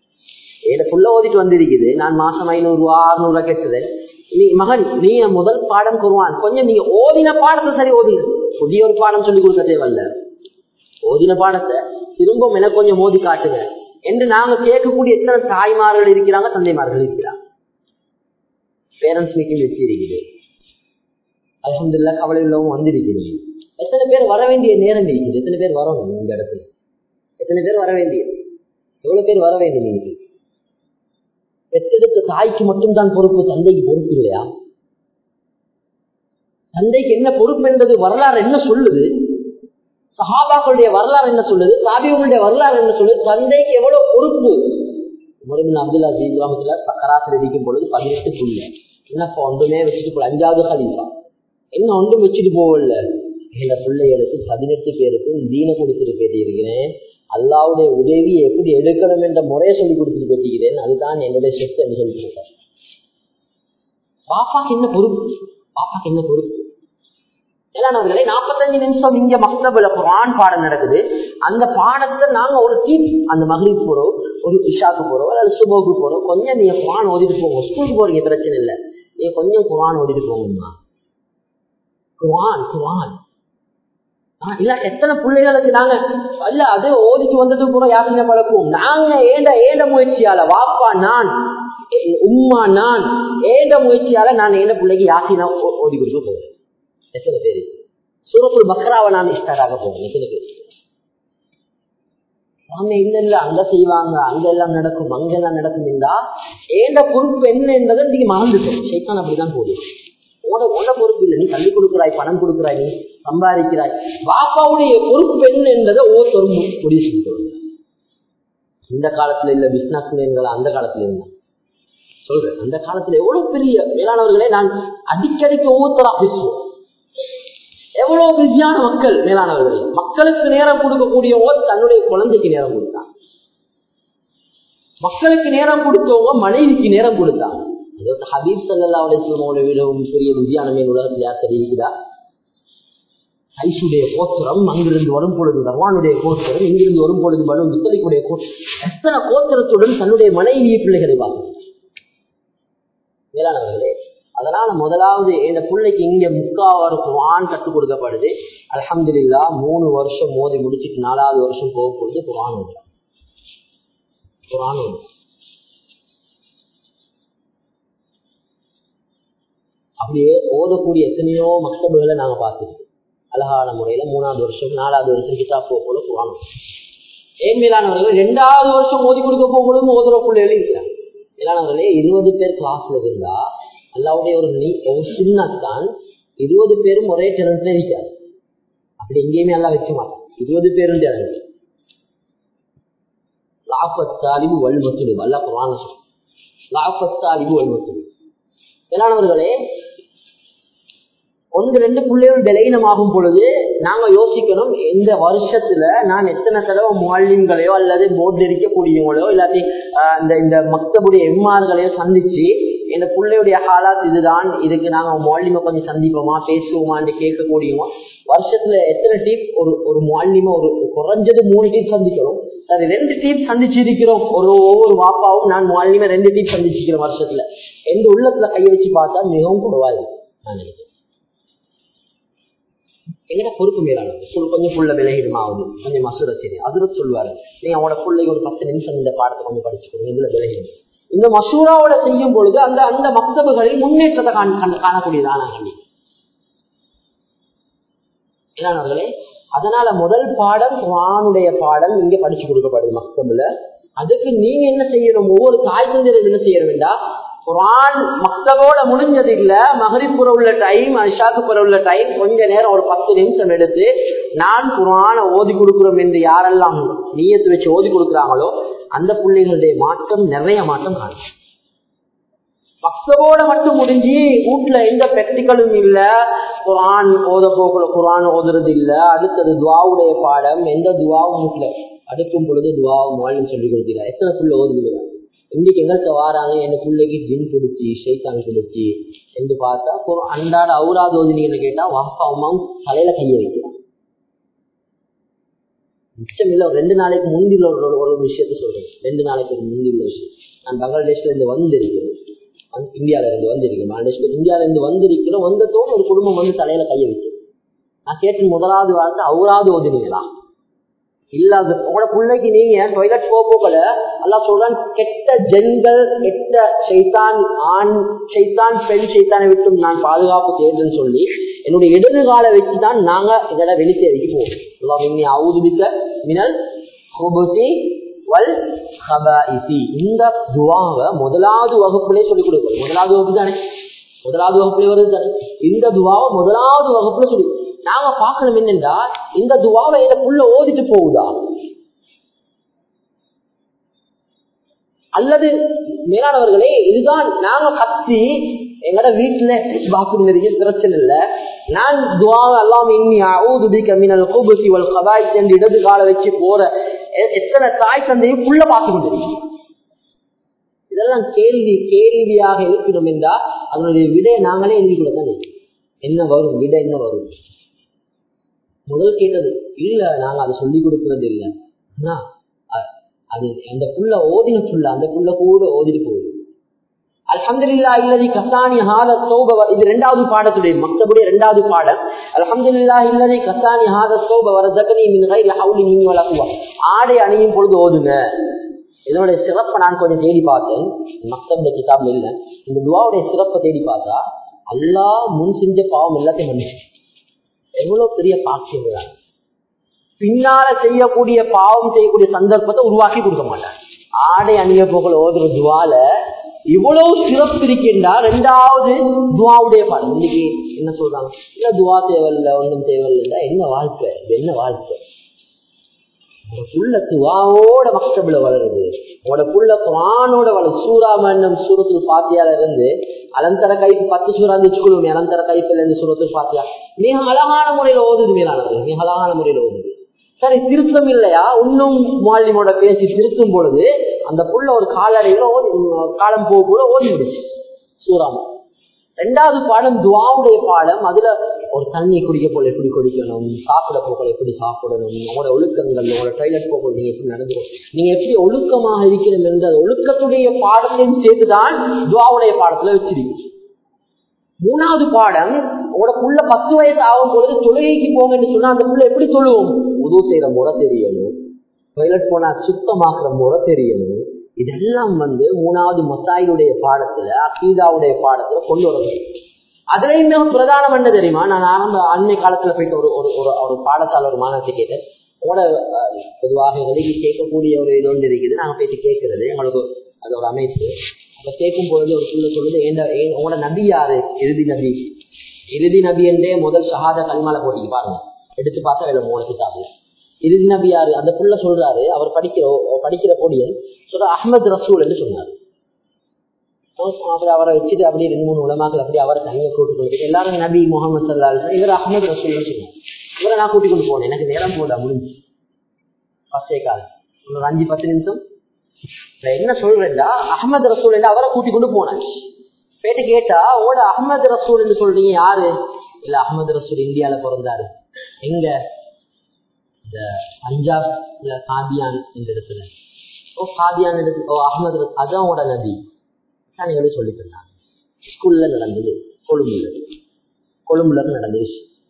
என் புள்ள ஓதிட்டு வந்திருக்குது நான் மாசம் ஐநூறு ரூபா அறுநூறு ரூபா கேட்டது நீ மகன் நீ முதல் பாடம் குருவான் கொஞ்சம் நீங்க ஓதின பாடத்தை சரி ஓதுங்க புதிய ஒரு பாடம் சொல்லி கொடுக்க தேவையில்ல ஓதின பாடத்தை திரும்பவும் எனக்கு கொஞ்சம் மோதி காட்டுங்க என்று நாங்க கேட்கக்கூடிய எத்தனை தாய்மார்கள் இருக்கிறாங்க தந்தைமார்கள் இருக்கிறாங்க பேரண்ட்ஸ் மீட்டிங் வச்சு இருக்குது அலமதுல்லா கவலை உள்ளவங்க வந்திருக்குது எத்தனை பேர் வர வேண்டிய நேரம் இருக்குது எத்தனை பேர் வரணும் இந்த இடத்துல எத்தனை பேர் வர வேண்டியது எவ்வளவு பேர் வர வேண்டும் இன்னைக்கு பெற்றெடுத்த தாய்க்கு மட்டும்தான் பொறுப்பு தந்தைக்கு பொறுப்பு இல்லையா தந்தைக்கு என்ன பொறுப்பு என்பது வரலாறு என்ன சொல்லுது சஹாபாக்களுடைய வரலாறு என்ன சொல்லுது தாபியங்களுடைய வரலாறு என்ன சொல்லுது தந்தைக்கு எவ்வளவு பொறுப்பு முருகன் அப்துல்லா ஜி கிராமத்துல சக்கராத்தில் இருக்கும் பொழுது பதினெட்டு புள்ள என்னப்பா ஒன்றுமே வச்சுட்டு போல அஞ்சாவது கலீஃபா என்ன ஒன்றும் வச்சுட்டு போகல இந்த பிள்ளைகளுக்கு பதினெட்டு பேருக்கு தீன கொடுத்துட்டு பேசியிருக்கிறேன் அல்லாவுடைய உதவியை எப்படி எடுக்கணும் என்ற முறையை சொல்லி கொடுத்துட்டு பேசிக்கிறேன் அதுதான் என்னுடைய சொத்து என்று சொல்லிட்டு பாப்பாக்கு என்ன பொறுப்பு பாப்பாக்கு என்ன பொறுப்பு ஏன்னாவர்களே நாற்பத்தஞ்சு நிமிஷம் இங்க மக்தபில குரான் பாடம் நடக்குது அந்த பாடத்தை நாங்க ஒரு டீம் அந்த மகளிர் போறோம் ஒரு இஷாக்கு போறோம் அல்லது சுபோக்கு போறோம் கொஞ்சம் நீங்க குரான் ஓதிட்டு போங்க ஸ்கூலுக்கு போறீங்க பிரச்சனை இல்லை நீங்க கொஞ்சம் குரான் ஓதிட்டு போங்கம்மா குரான் குரான் இல்ல எத்தனை பிள்ளைகளுக்கு நாங்க அல்ல அது ஓதிக்கு வந்தது கூட யாத்திரை பழக்குவோம் நாங்க ஏண்ட ஏண்ட முயற்சியால வாப்பா நான் உம்மா நான் ஏண்ட முயற்சியால நான் ஏண்ட பிள்ளைக்கு யாத்தினா ஓதி கொடுக்க போறேன் எத்தனை பேர் சூரத்துல் பக்ராவை நான் இஷ்டாராக போறேன் எத்தனை பேர் நாம இல்ல இல்ல அங்க செய்வாங்க அங்க எல்லாம் நடக்கும் அங்க எல்லாம் நடக்கும் இல்லா ஏண்ட பொறுப்பு என்ன என்பதை நீங்க மறந்துட்டோம் சைத்தான் அப்படிதான் போடுவோம் உன உன பொறுப்பு இல்லை நீ தள்ளி கொடுக்கிறாய் பணம் கொடுக்கிறாய் நீ சம்பாதிக்கிறாய் பாப்பாவுடைய பொறுப்பு என்ன என்பதை ஒவ்வொருத்தரும் முடிவு செஞ்சு கொள்ளுங்க இந்த காலத்துல இல்ல பிசினஸ் மேன்கள் அந்த காலத்துல இருந்தா சொல்றேன் அந்த காலத்துல எவ்வளவு பெரிய மேலானவர்களே நான் அடிக்கடிக்கு ஒவ்வொருத்தரா பேசுவோம் எவ்வளவு பிஸியான மக்கள் மேலானவர்கள் மக்களுக்கு நேரம் கொடுக்கக்கூடியவங்க தன்னுடைய குழந்தைக்கு நேரம் கொடுத்தான் மக்களுக்கு நேரம் கொடுத்தவங்க மனைவிக்கு நேரம் கொடுத்தாங்க அதாவது ஹபீப் சல்லா அலிஸ்லமோட விடவும் பெரிய விஜயானமே உலகத்தில் யார் தெரிவிக்கிறா ஐசுடைய கோத்திரம் அங்கிருந்து வரும் பொழுது தர்வானுடைய கோத்திரம் இங்கிருந்து வரும் பொழுது வரும் முத்தலிக்குடைய கோத்திரம் எத்தனை கோத்திரத்துடன் தன்னுடைய மனைவி பிள்ளைகளை பார்க்கிறார் மேலானவர்களே அதனால முதலாவது இந்த பிள்ளைக்கு இங்க முக்காவாறு குரான் கற்றுக் கொடுக்கப்படுது அலமதுல்லா மூணு வருஷம் மோதி முடிச்சுட்டு நாலாவது வருஷம் போக பொழுது குரான் ஓதுறான் குரான் ஓதுறான் அப்படியே ஓதக்கூடிய எத்தனையோ மக்தபுகளை நாங்க பார்த்துருக்கோம் அழகான முறையில மூணாவது வருஷம் நாலாவது வருஷம் கிதாப் போக போல குரான் ஏன் மேலானவர்கள் ரெண்டாவது வருஷம் ஓதி கொடுக்க போகும்போது ஓதுற பிள்ளைகள் இருக்கிறாங்க மேலானவர்களே இருபது பேர் கிளாஸ்ல இருந்தா அல்லாவுடைய ஒரு நீ ஒரு சின்னத்தான் இருபது பேரும் ஒரே டெலண்ட்ல இருக்காது அப்படி எங்கேயுமே எல்லாம் வைக்க மாட்டான் இருபது பேரும் டெலண்ட் லாபத்தாலிவு வல்மத்துடு வல்ல குரான் லாபத்தாலிபு வல்மத்தும் மேலானவர்களே ஒன்று ரெண்டு பிள்ளைகள் விலையினமாகும் பொழுது நாங்க யோசிக்கணும் இந்த வருஷத்துல நான் எத்தனை தடவை முவாலிம்களையோ அல்லது போர்டு இருக்கக்கூடியவங்களோ இல்லாட்டி ஆஹ், இந்த இந்த மக்தபுடைய எம்மார்களையோ சந்திச்சு இந்த பிள்ளையுடைய ஹாலாத் இதுதான் இதுக்கு நாங்க முவாலிமை கொஞ்சம் சந்திப்போமா பேசுவோமான்னு கேட்கக்கூடியவங்க வருஷத்துல எத்தனை டீப் ஒரு ஒரு முவாலிமை ஒரு குறைஞ்சது மூணு டீப் சந்திக்கணும் அது ரெண்டு டீப் சந்திச்சு இருக்கிறோம் ஒரு ஒவ்வொரு வாப்பாவும் நான் முவாலிமை ரெண்டு டீப் சந்திச்சிருக்கிறேன் வருஷத்துல எந்த உள்ளத்துல கையை வச்சு பார்த்தா மிகவும் குடுவா இருக்கு நான் நினைக்கிறேன் எங்கட பொறுப்பு மேலானது சொல் கொஞ்சம் புள்ள விலகிடுமாவது கொஞ்சம் மசூர சரி அதுல சொல்லுவாரு நீங்க அவனோட பிள்ளைக்கு ஒரு பத்து நிமிஷம் இந்த பாடத்தை கொஞ்சம் படிச்சு கொடுங்க இதுல விலகிடும் இந்த மசூராவோட செய்யும் பொழுது அந்த அந்த மக்தபுகளில் முன்னேற்றத்தை காண- காண- காணக்கூடியதான கண்டி இதானவர்களே அதனால முதல் பாடம் குரானுடைய பாடம் இங்க படிச்சு கொடுக்கப்படுது மக்தபுல அதுக்கு நீங்க என்ன செய்யணும் ஒவ்வொரு தாய் தந்தையரும் என்ன செய்யணும் என்றா குரான் மக்தபோட முடிஞ்சது இல்ல மகரிப்புற உள்ள டைம் அஷாக்குப்புற உள்ள டைம் கொஞ்ச நேரம் ஒரு பத்து நிமிஷம் எடுத்து நான் குரானை ஓதி கொடுக்கிறோம் என்று யாரெல்லாம் நீயத்து வச்சு ஓதி கொடுக்குறாங்களோ அந்த பிள்ளைகளுடைய மாற்றம் நிறைய மாற்றம் காணும் மக்தபோட மட்டும் முடிஞ்சு வீட்டுல எந்த பெக்டிக்கலும் இல்ல குரான் ஓத போகல குரான் ஓதுறது இல்ல அடுத்தது துவாவுடைய பாடம் எந்த துவாவும் வீட்டுல அடுக்கும் பொழுது துவாவும் மாலும் சொல்லி கொடுக்கிறார் எத்தனை புள்ள ஓதுகிறார் இன்னைக்கு எங்கள்கிட்ட வாராங்க என் பிள்ளைக்கு ஜின் பிடிச்சி ஷைத்தான் பிடிச்சி என்று பார்த்தா குர்- அன்றாட அவுராது ஓதினீங்கன்னு கேட்டா வாப்பா அம்மாவும் தலையில கையை வைக்கிறான் மிச்சம் இல்ல ஒரு ரெண்டு நாளைக்கு முந்தியுள்ள ஒரு ஒரு விஷயத்த சொல்றேன் ரெண்டு நாளைக்கு ஒரு முந்தியுள்ள விஷயம் நான் பங்களாதேஷ்ல இருந்து வந்திருக்கிறேன் வந்து- இந்தியால இருந்து வந்திருக்கேன் பங்களாதேஷ்ல இந்தியால இருந்து வந்திருக்கிறோம் வந்ததோடு ஒரு குடும்பம் வந்து தலையில கையை வைக்கும் நான் கேட்ட முதலாவது வார்த்தை அவுராது ஓதுனீங்களா இல்ல அது உங்களோட பிள்ளைக்கு நீங்க டொய்லெட் போக போகல எல்லாம் சொல்றான் கெட்ட ஜென்கள் கெட்ட சைத்தான் ஆண் சைத்தான் பெண் சைத்தானை விட்டும் நான் பாதுகாப்பு தேர்தல் சொல்லி என்னுடைய இடதுகால வச்சுதான் நாங்க இதோட வெளித்தேவைக்கு போவோம் அல்லாஹ் இன்னி அவுதுபிக்க மினல் ஹுபுசி வல் ஹபாஇசி இந்த துவாவை முதலாவது வகுப்புலே சொல்லிக் கொடுக்கும் முதலாவது வகுப்பு தானே முதலாவது வகுப்புல வருது தானே இந்த துவாவை முதலாவது வகுப்புல சொல்லி நாம பார்க்கணும் என்னென்றா இந்த துவாவை எனக்குள்ள ஓதிட்டு போகுதா அல்லது மேலானவர்களே இதுதான் நாங்க கத்தி எங்கட வீட்டுல பாத்ரூம் இருக்கு பிரச்சனை இல்ல நான் துவாவை எல்லாம் இன்னி அவுது பிக மினல் குபுசி வல் கபாயித் என்று இடது கால வச்சு போற எ- எத்தனை தாய் தந்தையும் புள்ள பார்த்து கொண்டிருக்கீங்க இதெல்லாம் கேள்வி கேள்வியாக எழுப்பிடும் என்றா அதனுடைய விடையை நாங்களே எழுதி கொடுத்தானே என்ன வரும் விடை என்ன வரும் முதல் கேட்டது இல்ல நாங்க அதை சொல்லி கொடுக்கறது இல்ல ஆனா, அ- அது அந்த புள்ள ஓதின புள்ள அந்த புள்ள கூட ஓதிட்டு போகுது அல்ஹம்துலில்லாஹ் இல்லதி கசானி ஹாத தௌப வ- இது இரண்டாவது பாடத்துடைய மக்தபுடைய இரண்டாவது பாடம் அல்ஹம்துலில்லாஹ் இல்லதி கசானி ஹாத தௌப வரதகனி மின் கைரி ஹவுலி மின்னி வலா குவா ஆடை அணியும் பொழுது ஓதுங்க இதனுடைய சிறப்பை நான் கொஞ்சம் தேடி பார்த்தேன் மக்தபுடைய கிதாப்ல இல்ல இந்த துவாவுடைய சிறப்பை தேடி பார்த்தா அல்லாஹ் முன் செஞ்ச பாவம் எல்லாத்தையும் மன்னிச்சு எவ்வளவு பெரிய பாக்கியம் இதுதான். பின்னால செய்யக்கூடிய பாவம் செய்யக்கூடிய சந்தர்ப்பத்தை உருவாக்கி கொடுக்க மாட்டார் ஆடை அணிய போகல ஓதுற துவால இவ்வளவு சிறப்பு இருக்கின்றா ரெண்டாவது துவாவுடைய பாடம் இன்னைக்கு என்ன சொல்றாங்க இல்ல துவா தேவையில்ல ஒன்றும் தேவையில்லை என்ன வாழ்க்கை இது என்ன வாழ்க்கை உங்க புள்ள துவாவோட மக்தபில வளருது உங்களோட புள்ள குரானோட வளருது சூரா மன்னம் சூரத்தில் பாத்தியால இருந்து அலந்தர கைப்பு பத்து சூறா வச்சுக்கொள்ளும் அலந்தர கைப்பில் இருந்து சூரத்தில் பாத்தியா மிக அழகான முறையில ஓதுது மேலானது மிக அழகான முறையில ஓதுது சரி திருத்தம் இல்லையா இன்னும் மாலிமோட பேசி திருத்தும் பொழுது அந்த புள்ள ஒரு காலடையில ஓதி காலம் போக கூட ஓடி விடுச்சு சூறாம ரெண்டாவது பாடம் துவாவுடைய பாடம் அதுல ஒரு தண்ணி குடிக்க போல எப்படி குடிக்கணும் சாப்பிட போகல எப்படி சாப்பிடணும் உங்களோட ஒழுக்கங்கள் உங்களோட டாய்லெட் போக நீங்க எப்படி நடந்துக்கணும் நீங்க எப்படி ஒழுக்கமாக இருக்கிறோம் என்ற ஒழுக்கத்துடைய பாடத்தையும் சேர்த்துதான் துவாவுடைய பாடத்துல வச்சிருக்கு மூணாவது பாடம் உங்களோட புள்ள பத்து வயசு ஆகும் பொழுது தொழுகைக்கு போங்க என்று சொன்னா அந்த புள்ள எப்படி தொழுவோம் உதவு செய்யற முறை தெரியணும் டாய்லெட் போனா சுத்தமாக்குற முறை தெரியணும் இதெல்லாம் வந்து மூணாவது மசாயிலுடைய பாடத்துல அகீதாவுடைய பாடத்துல கொண்டு வரணும் அதுலயும் மிக பிரதானம் என்ன தெரியுமா நான் ஆரம்ப அண்மை காலத்துல போயிட்டு ஒரு ஒரு ஒரு ஒரு பாடத்தால் ஒரு மாணவத்தை கேட்டேன் உங்களோட அஹ், பொதுவாக எங்களுக்கு கேட்கக்கூடிய ஒரு இது ஒன்று இருக்குது நாங்க போயிட்டு கேட்கறது எங்களுக்கு அது ஒரு அமைப்பு அப்ப கேட்கும் பொழுது ஒரு புள்ள சொல்லுது ஏண்ட ஏன் உங்களோட நபி யாரு இறுதி நபி இறுதி நபி என்றே முதல் ஷஹாத கலிமால போட்டிக்கு பாருங்க எடுத்து பார்த்தா இதுல மூணு கிதாபுல இறுதி நபி யாரு அந்த புள்ள சொல்றாரு அவர் படிக்கிற படிக்கிற பொடியன் சொல்ற அஹ்மத் ரசூல் என்று சொன்னாரு அப்படி அவரை வச்சுட்டு அப்படியே ரெண்டு மூணு உலமாக்கள் அப்படி அவரை தனியாக கூட்டு கொண்டு எல்லாரும் நபி முகமது சல்லா இவர் அஹமது ரசூல் சொன்னார் இவரை நான் கூட்டிக் கொண்டு போனேன் எனக்கு நேரம் போட முடிஞ்சு பத்தே கால் ஒரு அஞ்சு பத்து நிமிஷம் நான் என்ன சொல்றேன்டா அகமது ரசூல் என்று அவரை கூட்டிக் கொண்டு போனேன் போயிட்டு கேட்டா உங்களோட அகமது ரசூல் என்று சொல்றீங்க யாரு இல்ல அகமது ரசூல் இந்தியால பிறந்தாரு எங்க இந்த பஞ்சாப் இல்ல காதியான் இந்த இடத்துல ஓ காதியான் இடத்துல ஓ அகமது அதான் உங்களோட நபி எங்களுக்கு சொல்லி தந்தாங்க ஸ்கூல்ல நடந்தது கொழும்புல கொழும்புல நடந்தது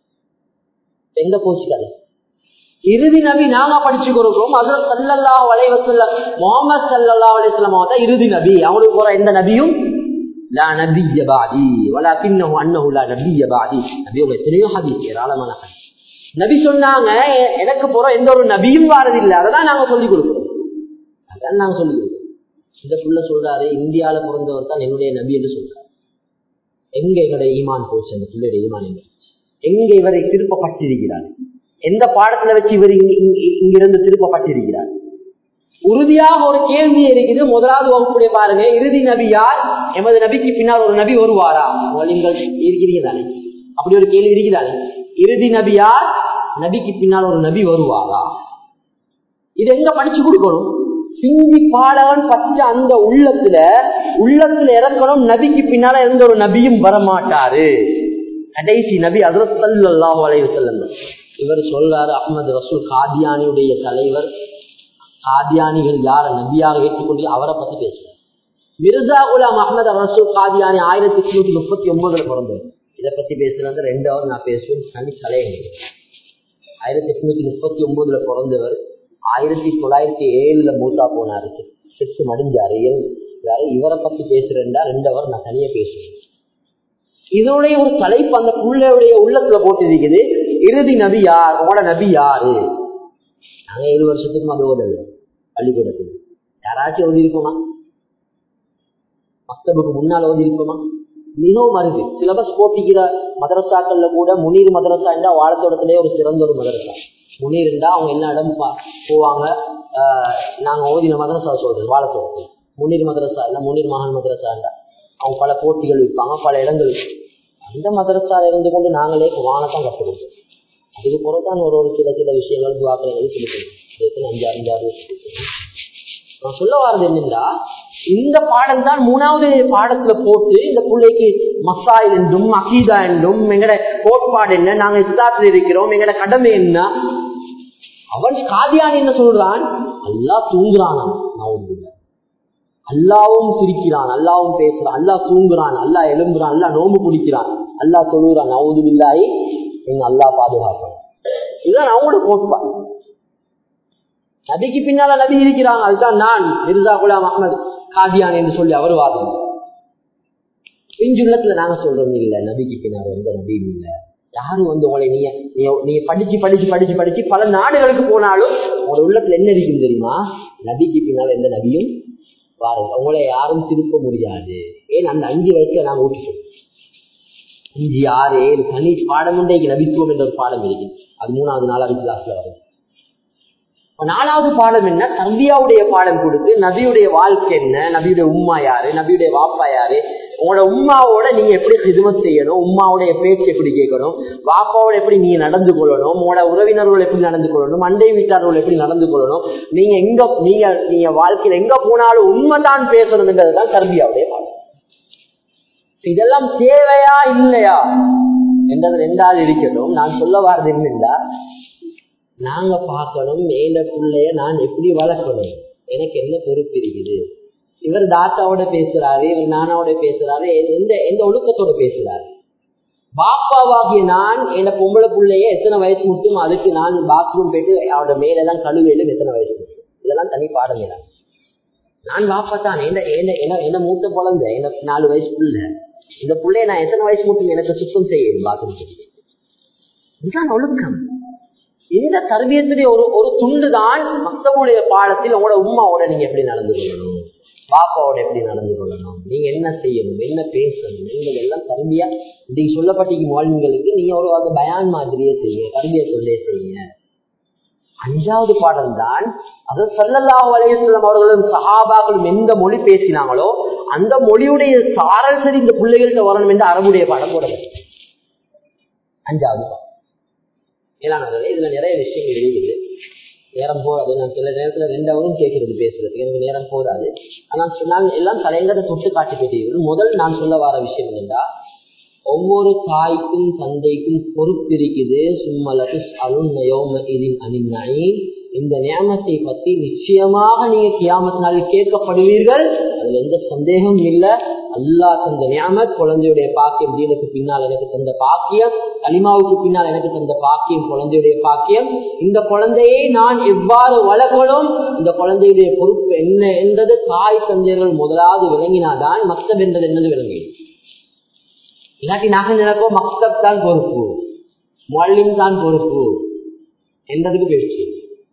எங்க போச்சுக்காரு இறுதி நபி நாம படிச்சு கொடுக்கிறோம் அதுல சல்லல்லா வலைவசல்ல முகமது சல்லல்லா வலைவசல்லம் தான் இறுதி நபி அவங்களுக்கு போற எந்த நபியும் லா நபிய பாதி வலா கிண்ணஹு அன்னஹு லா நபிய பாதி நபி உங்க எத்தனையோ ஹதீஸ் ஏராளமான ஹதீஸ் நபி சொன்னாங்க எனக்கு போற எந்த ஒரு நபியும் வாரதில்லை அதான் நாங்க சொல்லிக் கொடுக்கிறோம் அதான் நாங்க சொல்லிக் கொடுக்கிறோம் இந்த புள்ள சொல்றாரு இந்தியால பிறந்தவர் தான் என்னுடைய நபி என்று சொல்றாரு எங்க எங்களுடைய ஈமான் போச்சு அந்த பிள்ளையுடைய ஈமான் எங்க எங்க இவரை திருப்பப்பட்டிருக்கிறார் எந்த பாடத்துல வச்சு இவர் இங்கிருந்து திருப்பப்பட்டிருக்கிறார் உறுதியாக ஒரு கேள்வி இருக்குது முதலாவது வகுப்புடைய பாருங்க இறுதி நபி யார் எமது நபிக்கு பின்னால் ஒரு நபி வருவாரா நீங்கள் இருக்கிறீங்க தானே அப்படி ஒரு கேள்வி இருக்குதானே இறுதி நபி யார் நபிக்கு பின்னால் ஒரு நபி வருவாரா இது எங்க படிச்சு கொடுக்கணும் பிஞ்சி பாலவன் பச்ச அந்த உள்ளத்துல உள்ளத்துல இறக்கணும் நபிக்கு பின்னால எந்த ஒரு நபியும் வரமாட்டாரு கடைசி நபி அதிரத்தல்லாஹு அலைவு செல்லம் இவர் சொல்றாரு அஹமது ரசூல் காதியானியுடைய தலைவர் காதியானிகள் யார நபியாக ஏற்றுக்கொண்டு அவரை பத்தி பேசுறார் மிர்சா குலாம் அஹமது ரசூல் காதியானி ஆயிரத்தி எட்நூத்தி முப்பத்தி ஒன்பதுல பிறந்தவர் இதை பத்தி பேசுறது ரெண்டு அவர் நான் பேசுவேன் தனி தலையங்க ஆயிரத்தி எட்நூத்தி முப்பத்தி ஒன்பதுல பிறந்தவர் ஆயிரத்தி தொள்ளாயிரத்தி ஏழுல மூத்தா போனாரு செத்து மடிஞ்சாரு இவரை பத்தி பேசுறேன்டா ரெண்டு அவர் நான் தனியா பேசுவேன் இதனுடைய ஒரு தலைப்பு அந்த புள்ளையுடைய உள்ளத்துல போட்டிருக்குது இறுதி நபி யார் உங்களோட நபி யாரு நாங்க ஏழு வருஷத்துக்கு அது ஓதல பள்ளிக்கூடத்துக்கு யாராச்சும் ஓதி இருப்போமா மக்தபுக்கு முன்னால் ஓதி இருப்போமா மிகவும் அருகு சிலபஸ் போட்டிக்கிற மதரசாக்கள்ல கூட முனீர் மதரசா என்றா வாழத்தோட்டத்திலே ஒரு சிறந்த ஒரு மதரசா முனீர் இருந்தா அவங்க எல்லா இடம் போவாங்க நாங்க ஓதின மதரசா சொல்றோம் வாழத்தோட்டத்தில் முனீர் மதரசா இல்ல முனீர் மகான் மதரசா இருந்தா அவங்க பல போட்டிகள் வைப்பாங்க பல இடங்கள் அந்த மதரசால இருந்து கொண்டு நாங்களே வானத்தான் கற்றுக் கொடுப்போம் அதுக்கு பிறகுதான் ஒரு ஒரு சில சில விஷயங்கள் துவாக்களை சொல்லி கொடுப்போம் அஞ்சு அஞ்சாறு நான் சொல்ல வர்றது என்னன்னா இந்த பாடம் தான் மூணாவது பாடத்துல போட்டு இந்த பிள்ளைக்கு மசாயில் என்றும் அகீதா என்றும் எங்கட கோட்பாடு என்ன நாங்க இஸ்லாத்தில் இருக்கிறோம் எங்கட கடமை என்ன அவன் காதியான் என்ன சொல்றான் அல்லா தூங்குறானா நான் அல்லாவும் சிரிக்கிறான் அல்லாவும் பேசுறான் அல்லா தூங்குறான் அல்லா எழும்புறான் அல்லா நோம்பு குடிக்கிறான் அல்லா தொழுகிறான் நவுது பில்லாயி எங்க அல்லா பாதுகாப்பான் இதுதான் அவங்களோட கோட்பாடு நபிக்கு பின்னால நபி இருக்கிறாங்க அதுதான் நான் மிர்சா குலாம் அஹமது காதியான் என்று சொல்லி அவர் வாதம் பிஞ்சுள்ளத்துல நாங்க சொல்றோம் இல்ல நபிக்கு பின்னால் எந்த நபியும் இல்ல யாரும் வந்து உங்களை நீங்க நீ படிச்சு படிச்சு படிச்சு படிச்சு பல நாடுகளுக்கு போனாலும் உங்களோட உள்ளத்துல என்ன இருக்கும் தெரியுமா நபிக்கு பின்னால் எந்த நபியும் பாருங்க உங்களை யாரும் திருப்ப முடியாது ஏன் அந்த அஞ்சு வயசுல நாங்க ஊட்டிட்டோம் அஞ்சு ஆறு ஏழு தனி பாடம் உண்டே நபித்துவம் என்ற ஒரு பாடம் இருக்கு அது மூணாவது நாலாவது கிளாஸ்ல வருது நாலாவது பாடம் என்ன தம்பியாவுடைய பாடம் கொடுத்து நபியுடைய வாழ்க்கை என்ன நபியுடைய உம்மா யாரு நபியுடைய வாப்பா யாரு உங்களோட உம்மாவோட நீங்க எப்படி ஹிதுமத் செய்யணும் உம்மாவுடைய பேச்சு எப்படி கேட்கணும் வாப்பாவோட எப்படி நீங்க நடந்து கொள்ளணும் உங்களோட உறவினர்கள் எப்படி நடந்து கொள்ளணும் அண்டை வீட்டார்கள் எப்படி நடந்து கொள்ளணும் நீங்க எங்க நீங்க நீங்க வாழ்க்கையில எங்க போனாலும் உண்மைதான் பேசணும்ன்றதுதான் தர்பியாவுடைய பாடம் இதெல்லாம் தேவையா இல்லையா என்றது ரெண்டாவது இருக்கட்டும் நான் சொல்ல வர்றது என்னன்னா நாங்க பார்க்கணும் மேல பிள்ளைய நான் எப்படி வளர்க்கணும் எனக்கு என்ன பொறுப்பு இருக்குது இவர் தாத்தாவோட பேசுறாரு இவர் நானாவோட பேசுறாரு எந்த எந்த ஒழுக்கத்தோட பேசுறாரு பாப்பாவாகிய நான் என்ன பொம்பளை பிள்ளைய எத்தனை வயசு மட்டும் அதுக்கு நான் பாத்ரூம் போயிட்டு அவரோட மேலதான் கழுவேலும் எத்தனை வயசு மட்டும் இதெல்லாம் தனி பாடம் தான் நான் பாப்பா தான் என்ன என்ன என்ன மூத்த குழந்தை என்ன நாலு வயசு பிள்ளை இந்த பிள்ளைய நான் எத்தனை வயசு மட்டும் எனக்கு சுத்தம் செய்யும் பாத்ரூம் இதுதான் ஒழுக்கம் இந்த தர்பியத்துடைய ஒரு ஒரு துண்டு தான் மக்தவுடைய பாடத்தில் உங்களோட உமாவோட நீங்க எப்படி நடந்து கொள்ளணும் பாப்பாவோட எப்படி நடந்து கொள்ளணும் நீங்க என்ன செய்யணும் என்ன பேசணும் நீங்கள் எல்லாம் தர்பியா இன்னைக்கு சொல்லப்பட்டிக்கு மாலின்களுக்கு நீங்க ஒரு அது பயான் மாதிரியே செய்யுங்க தர்பிய சொல்லே செய்யுங்க அஞ்சாவது பாடம் தான் அது சல்லல்லாஹு அலையம் அவர்களும் சஹாபாக்களும் எந்த மொழி பேசினாங்களோ அந்த மொழியுடைய சாரல் சரி இந்த பிள்ளைகள்கிட்ட வரணும் என்று அரபுடைய பாடம் போட அஞ்சாவது பாடம் மேலானவர்களே இதுல நிறைய விஷயங்கள் இருக்குது நேரம் போதாது நான் சில நேரத்துல ரெண்டாவதும் கேட்கறது பேசுறதுக்கு எனக்கு நேரம் போதாது ஆனா நான் எல்லாம் தலைங்கதை தொட்டு காட்டி பேசுகிறேன் முதல் நான் சொல்ல வர விஷயம் என்னென்றா ஒவ்வொரு தாய்க்கும் தந்தைக்கும் பொறுப்பு இருக்குது சும்மலகு அருண்யோம இதின் அணிநாயி இந்த நியமத்தை பத்தி நிச்சயமாக நீங்க கியாமத் நாளில் கேட்கப்படுவீர்கள் அதுல எந்த சந்தேகமும் இல்லை அல்லாஹ் தந்த நியமத் குழந்தையுடைய பாக்கியம் தீனுக்கு பின்னால் எனக்கு தந்த பாக்கியம் கலிமாவுக்கு பின்னால் எனக்கு தந்த பாக்கியம் குழந்தையுடைய பாக்கியம் இந்த குழந்தையை நான் எவ்வாறு வளர்க்கணும் இந்த குழந்தையுடைய பொறுப்பு என்ன என்றது தாய் தந்தையர்கள் முதலாவது விளங்கினாதான் மக்தப் என்றது என்னது விளங்கிடும் இல்லாட்டி நாங்கள் நினைப்போம் மக்தப் தான் பொறுப்பு மொழிம் தான் பொறுப்பு என்றதுக்கு பேச்சு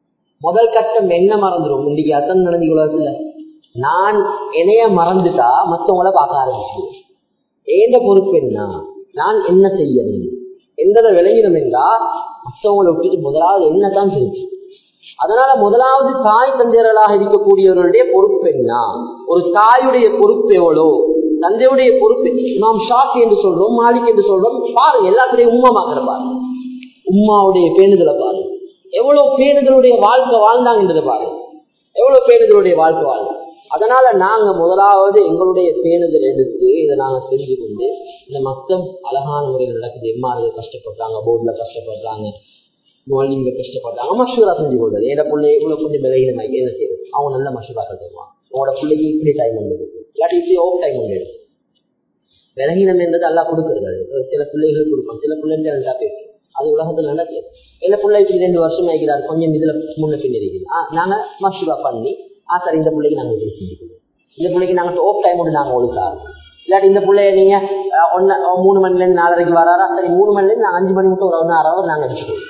முதல் கட்டம் என்ன மறந்துடும் இன்னைக்கு அத்தனை நடந்து உலகத்துல நான் என்னைய மறந்துட்டா மத்தவங்கள பார்க்க ஆரம்பிச்சிடுவேன் ஏந்த பொறுப்பு என்ன நான் என்ன செய்யணும் எந்ததை விளங்கிடும் என்றா மற்றவங்களை விட்டுட்டு முதலாவது என்னதான் தெரிஞ்சு அதனால முதலாவது தாய் தந்தையர்களாக இருக்கக்கூடியவர்களுடைய பொறுப்பு என்ன ஒரு தாயுடைய பொறுப்பு எவ்வளோ தந்தையுடைய பொறுப்பு நாம் ஷாக் என்று சொல்றோம் மாலிக் என்று சொல்றோம் பாருங்க எல்லாத்துலயும் உண்மை மாத்திர பாருங்க உம்மாவுடைய பேணுதலை பாருங்க எவ்வளவு பேணுதலுடைய வாழ்க்கை வாழ்ந்தாங்கன்றதை பாருங்க எவ்வளவு பேணுதலுடைய வாழ்க்கை வாழ்ந்தாங்க அதனால நாங்க முதலாவது எங்களுடைய பேணுதல் எடுத்து இதை நாங்க தெரிஞ்சு கொண்டு இந்த மக்கள் அழகான முறையில் நடக்குது எம்மார்கள் கஷ்டப்படுறாங்க போர்டுல கஷ்டப்படுறாங்க மொழிங்க கஷ்டப்படுறாங்க மஷூரா செஞ்சு கொடுத்தது என் பிள்ளை இவ்வளவு கொஞ்சம் விலகினமாக்கி என்ன செய்யுது அவங்க நல்ல மஷூரா தருவான் உங்களோட பிள்ளைக்கு இப்படி டைம் ஒன்று இருக்கு இல்லாட்டி இப்படி ஓவர் டைம் ஒன்று இருக்கு விலகினம் என்றது எல்லாம் கொடுக்கறது அது சில பிள்ளைகள் கொடுப்பான் சில பிள்ளைங்க ரெண்டா பேசும் அது உலகத்துல நடக்குது என்ன பிள்ளை இப்படி ரெண்டு வருஷம் ஆகிறார் கொஞ்சம் இதுல முன்ன பின் இருக்குது ஆஹ் நாங்க மஷூரா பண்ணி ஆ சார் இந்த பிள்ளைக்கு நாங்க இப்படி செஞ்சுக்கணும் இந்த பிள்ளைக்கு நாங்க ஓப் டைம் ஒன்று நாங்க ஒழுக்க ஆரம்பிச்சோம் இல்லாட்டி இந்த பிள்ளைய நீங்க ஒன்னு மூணு மணில இருந்து நாலரைக்கு வராரா சரி மூணு மணில இருந்து அஞ்சு மணி மட்டும் ஒரு ஒன்னு ஆறாவது நாங்க அடிச்சுக்கணும்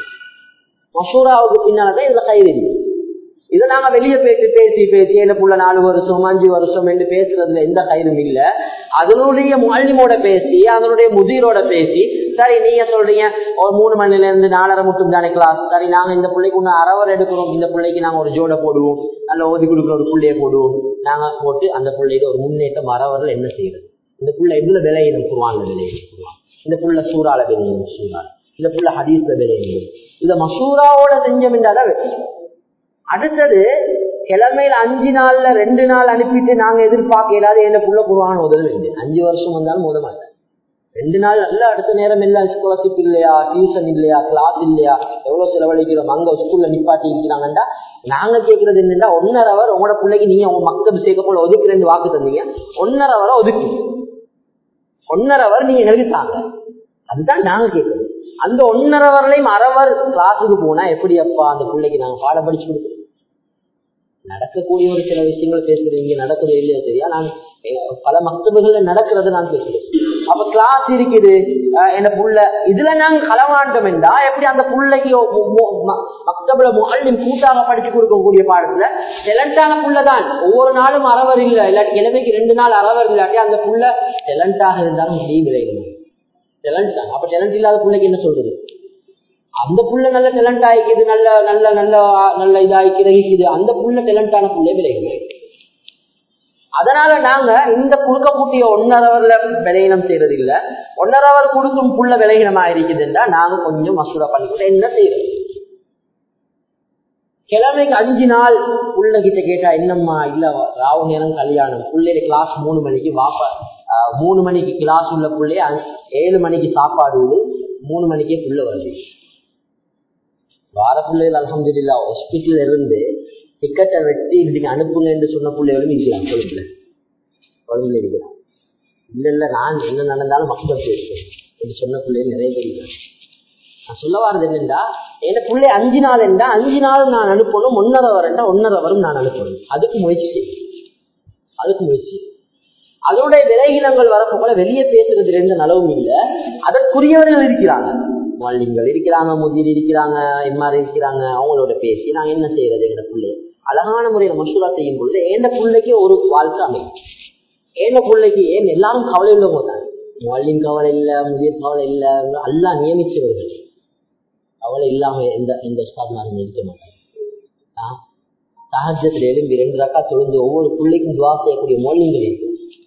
மசூராவுக்கு பின்னால்தான் இதுல கயிறு இருக்கு இதை நாங்க வெளியே பேசி பேசி பேசி என்ன புள்ள நாலு வருஷம் அஞ்சு வருஷம் என்று பேசுறதுல எந்த கயிறும் இல்ல அதனுடைய மல்லிமோட பேசி அதனுடைய முதிரோட பேசி சரி நீங்க சொல்றீங்க ஒரு மூணு மணில இருந்து நாலரை மட்டும் தானே கிளாஸ் சரி நாங்க இந்த பிள்ளைக்கு ஒண்ணு அரவர் எடுக்கிறோம் இந்த பிள்ளைக்கு நாங்க ஒரு ஜோட போடுவோம் நல்ல ஓதி கொடுக்குற ஒரு பிள்ளைய போடுவோம் நாங்க போட்டு அந்த பிள்ளைக்கு ஒரு முன்னேற்றம் அரவர்கள் என்ன செய்யறது இந்த புள்ள எதுல விலையினம் குருவான்ல விலையினம் குருவான் இந்த புள்ள சூறால விலையினம் சூறா இந்த புள்ள ஹதீஸ்ல விலையினம் இந்த மசூராவோட செஞ்சோம் என்றாதான் வெற்றி அடுத்தது கிழமையில அஞ்சு நாள்ல ரெண்டு நாள் அனுப்பிட்டு நாங்க எதிர்பார்க்க இல்லாத என்ன புள்ள குருவான உதவி அஞ்சு வருஷம் வந்தாலும் உத மாட்டேன் ரெண்டு நாள் நல்ல அடுத்த நேரம் எல்லாம் ஸ்காலர்ஷிப் இல்லையா டியூஷன் இல்லையா கிளாஸ் இல்லையா எவ்வளவு செலவழிக்கிறோம் அங்க ஸ்கூல்ல நிப்பாட்டி இருக்கிறாங்கண்டா நாங்க கேட்கறது என்னன்னா ஒன்னரை அவர் உங்களோட பிள்ளைக்கு நீங்க உங்க மக்கள் சேர்க்க போல ஒதுக்கு ரெண்டு வாக்கு தந்தீங்க ஒன்னரை அவரை ஒதுக்கி ஒன்னரை அவர் நீங்க எங்களுக்கு தாங்க அதுதான் நாங்க கேட்கறது அந்த ஒன்னரை வரலையும் அறவர் கிளாஸுக்கு போனா எப்படி அப்பா அந்த பிள்ளைக்கு நாங்க பாடம் படிச்சு கொடுக்கணும் நடக்கக்கூடிய ஒரு சில விஷயங்கள் பேசுறீங்க நடக்குது இல்லையா சரியா நான் பல மக்தபுகள்ல நடக்கிறத நான் பேசுறேன் அப்ப கிளாஸ் இருக்குது என்ன புள்ள இதுல நாங்க களவாண்டோம் என்றா எப்படி அந்த பிள்ளைக்கு மக்தபுல முகலின் கூட்டாக படிச்சு கொடுக்கக்கூடிய பாடத்துல டெலண்டான புள்ளதான் ஒவ்வொரு நாளும் அறவர் இல்லை இல்லாட்டி கிழமைக்கு ரெண்டு நாள் அறவர் இல்லாட்டி அந்த புள்ள டெலண்டாக இருந்தாலும் முடியும் விளையணும் டெலண்ட் தான் அப்ப டெலண்ட் இல்லாத பிள்ளைக்கு என்ன சொல்றது அந்த புள்ள நல்ல டெலண்ட் ஆயிக்குது நல்ல நல்ல நல்ல நல்ல இதாகி ரகிக்குது அந்த புள்ள டெலண்டான புள்ளை விளையுமே அதனால நாங்க இந்த கொடுக்கக்கூடிய ஒன்னரவர்ல விளையினம் செய்யறது இல்ல ஒன்னரவர் கொடுக்கும் புள்ள விளையினமா இருக்குதுன்னா நாங்க கொஞ்சம் மசூரா பண்ணிக்கிட்டு என்ன செய்யறது கிழமைக்கு அஞ்சு நாள் புள்ள கிட்ட கேட்டா என்னம்மா இல்ல ராவு நேரம் கல்யாணம் பிள்ளைய கிளாஸ் மூணு மணிக்கு வாப்பா மூணு மணிக்கு கிளாஸ் உள்ள பிள்ளைய ஏழு மணிக்கு சாப்பாடு மூணு மணிக்கே புள்ள வருது வார பிள்ளைகள் அலமதுல்லா ஹாஸ்பிட்டல் இருந்து டிக்கெட்டை வெட்டி இதுக்கு அனுப்புங்க என்று சொன்ன பிள்ளைகளும் இருக்கிறான் கொழும்புல கொழும்புல இருக்கிறான் இல்ல இல்ல நான் என்ன நடந்தாலும் மக்கள் பேசுவேன் என்று சொன்ன பிள்ளைகள் நிறைய பேர் இருக்கிறான் நான் சொல்ல வாரது என்னண்டா என் பிள்ளை அஞ்சு நாள் என்றா அஞ்சு நாள் நான் அனுப்பணும் ஒன்னரை வரண்டா ஒன்னரை வரும் நான் அனுப்பணும் அதுக்கு முயற்சி செய்யும் அதுக்கு முயற்சி அதனுடைய விலகினங்கள் வரப்போல வெளியே பேசுறதுல எந்த நலவும் இல்லை அதற்குரியவர்கள் இருக்கிறாங்க மாலிங்கள் இருக்கிறாங்க முதிர் இருக்கிறாங்க எம்மாரி இருக்கிறாங்க அவங்களோட பேசி நான் என்ன செய்யறது எங்க பிள்ளை அழகான முறையில மசூரா செய்யும் பொழுது எந்த பிள்ளைக்கு ஒரு வாழ்க்கை அமையும் ஏந்த பிள்ளைக்கு ஏன் எல்லாரும் கவலை உள்ளவங்க தான் மாலின் கவலை இல்ல முதிர் கவலை இல்ல எல்லாம் நியமிச்சவர்கள் கவலை இல்லாம எந்த எந்த ஸ்டாஃப்னாலும் இருக்க மாட்டாங்க சஹஜத்துல எழும்பி ரெண்டு ரக்கா தொழுந்து ஒவ்வொரு பிள்ளைக்கும் துவா செய்யக்கூடிய மொழிகள் இருக்கு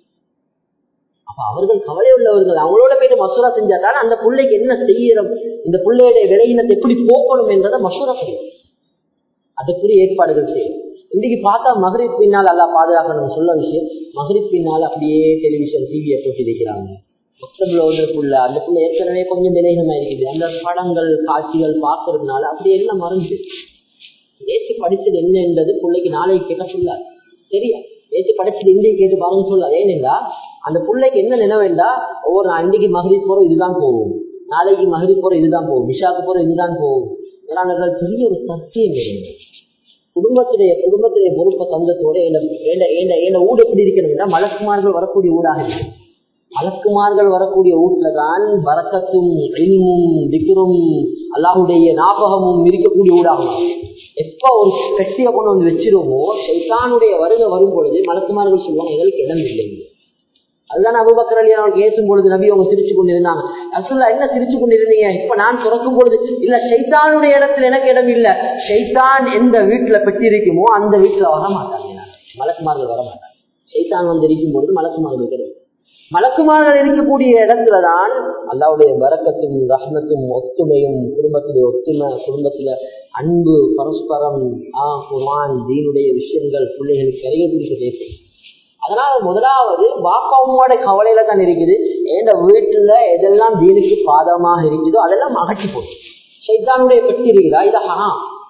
அப்ப அவர்கள் கவலை உள்ளவர்கள் அவங்களோட போயிட்டு மசூரா செஞ்சாதான் அந்த பிள்ளைக்கு என்ன செய்யறோம் இந்த பிள்ளையுடைய விலையினத்தை எப்படி போக்கணும் என்றதை மசூரா செய்யும் அதுக்குரிய ஏற்பாடுகள் செய்யும் இன்னைக்கு பார்த்தா மகரிப் பின்னால் அல்லா பாதுகாக்கணும் சொல்ல விஷயம் மகரிப் பின்னால் அப்படியே டெலிவிஷன் டிவியை போட்டு இருக்கிறாங்க மொத்தத்தில் ஒன்றுக்குள்ள அந்த பிள்ளை ஏற்கனவே கொஞ்சம் விலைகமா இருக்குது அந்த படங்கள் காட்சிகள் பார்க்கறதுனால அப்படியே எல்லாம் மறந்து நேற்று படிச்சது என்ன என்றது பிள்ளைக்கு நாளைக்கு கேட்க சொல்லாது சரியா நேற்று படிச்சது இன்றைக்கு கேட்டு பாருங்க சொல்லாது ஏனென்றா அந்த பிள்ளைக்கு என்ன நினைவேண்டா ஒவ்வொரு அன்றைக்கு மகளிர் போற இதுதான் போகும் நாளைக்கு மகளிர் போற இதுதான் போகும் விஷாக்கு போற இதுதான் போகும் ஏன்னா பெரிய ஒரு சத்தியம் வேணும் குடும்பத்துடைய குடும்பத்துடைய பொறுப்பை தந்தத்தோட என்ன ஊடு எப்படி இருக்கணும்னா மலக்குமார்கள் வரக்கூடிய ஊடாக இருக்கு மலக்குமார்கள் வரக்கூடிய வீட்டுல தான் வரக்கத்தும் இல்மும் திக்கரும் அல்லாஹுடைய ஞாபகமும் இருக்கக்கூடிய ஊடாகும் எப்ப ஒரு கட்டிய கொண்டு வந்து வச்சிருவோமோ சைத்தானுடைய வருகை வரும் பொழுது மலக்குமார்கள் சொல்லுவாங்க எங்களுக்கு இடம் இல்லைங்க அதுதான் அபுபக்கர் அலி அவர்கள் பேசும் பொழுது நபி அவங்க சிரிச்சு கொண்டிருந்தாங்க அசுல்லா என்ன சிரிச்சு கொண்டிருந்தீங்க இப்ப நான் துறக்கும் பொழுது இல்ல சைத்தானுடைய இடத்துல எனக்கு இடம் இல்ல சைத்தான் எந்த வீட்டுல பெற்றிருக்குமோ அந்த வீட்டுல வர மாட்டாங்க மலக்குமார்கள் வர மாட்டாங்க சைத்தான் வந்து இருக்கும் பொழுது மலக்குமார்கள் கிடையாது மலக்குமார்கள் இருக்கக்கூடிய இடத்துலதான் அல்லாவுடைய வரக்கத்தும் ரஹ்மத்தும் ஒத்துமையும் குடும்பத்துடைய ஒத்துமை குடும்பத்துல அன்பு பரஸ்பரம் ஆ குர்வான் தீனுடைய விஷயங்கள் பிள்ளைகளுக்கு நிறைய பிடிக்க தேவை அதனால முதலாவது பாப்பா அம்மாவோட கவலையில தான் இருக்குது எந்த வீட்டுல எதெல்லாம் தீனுக்கு பாதமாக இருக்குதோ அதெல்லாம் அகற்றி போட்டு சைத்தானுடைய பெட்டி இருக்குதா இது ஹா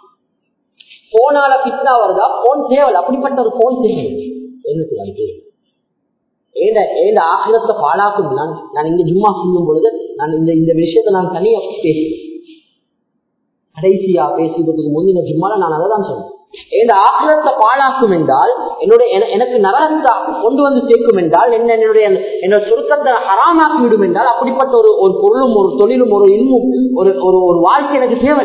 போனால பிட்னா வருதா போன் தேவை அப்படிப்பட்ட ஒரு போன் தேவை என்னத்துக்கு அது தேவை ஏண்ட ஏண்ட ஆகிரத்தை பாழாக்கும் நான் நான் இங்க ஜும்மா செய்யும் பொழுது நான் இந்த இந்த விஷயத்தை நான் தனியா பேசுவேன் கடைசியா பேசுறதுக்கு முந்தின ஜும்மால நான் அதை தான் சொன்னேன் என் ஆகிரத்தை பாழாக்கும் என்றால் என்னுடைய எனக்கு நரகத்தை கொண்டு வந்து சேர்க்கும் என்றால் என்ன என்னுடைய என்னோட சுருக்கத்தை ஹராமாக்கி விடும் என்றால் அப்படிப்பட்ட ஒரு ஒரு பொருளும் ஒரு தொழிலும் ஒரு இல்மும் ஒரு ஒரு ஒரு வாழ்க்கை எனக்கு தேவை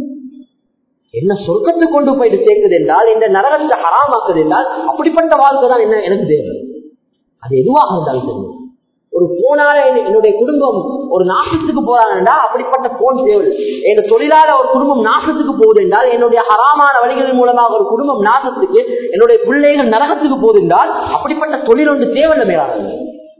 என்ன சொர்க்கத்தை கொண்டு போயிட்டு சேர்க்குது என்றால் இந்த நரகத்தை ஹராமாக்குது என்றால் அப்படிப்பட்ட வாழ்க்கை தான் என்ன எனக்கு தேவை அது எதுவாக இருந்தாலும் சரி ஒரு போனால என்னுடைய குடும்பம் ஒரு நாசத்துக்கு போறாங்கடா அப்படிப்பட்ட போன் தேவை என் தொழிலாள ஒரு குடும்பம் நாசத்துக்கு போகுது என்றால் என்னுடைய ஹராமான வழிகளின் மூலமாக ஒரு குடும்பம் நாசத்துக்கு என்னுடைய பிள்ளைகள் நரகத்துக்கு போகுது என்றால் அப்படிப்பட்ட தொழில் ஒன்று தேவையில்லை மேலாளர்கள்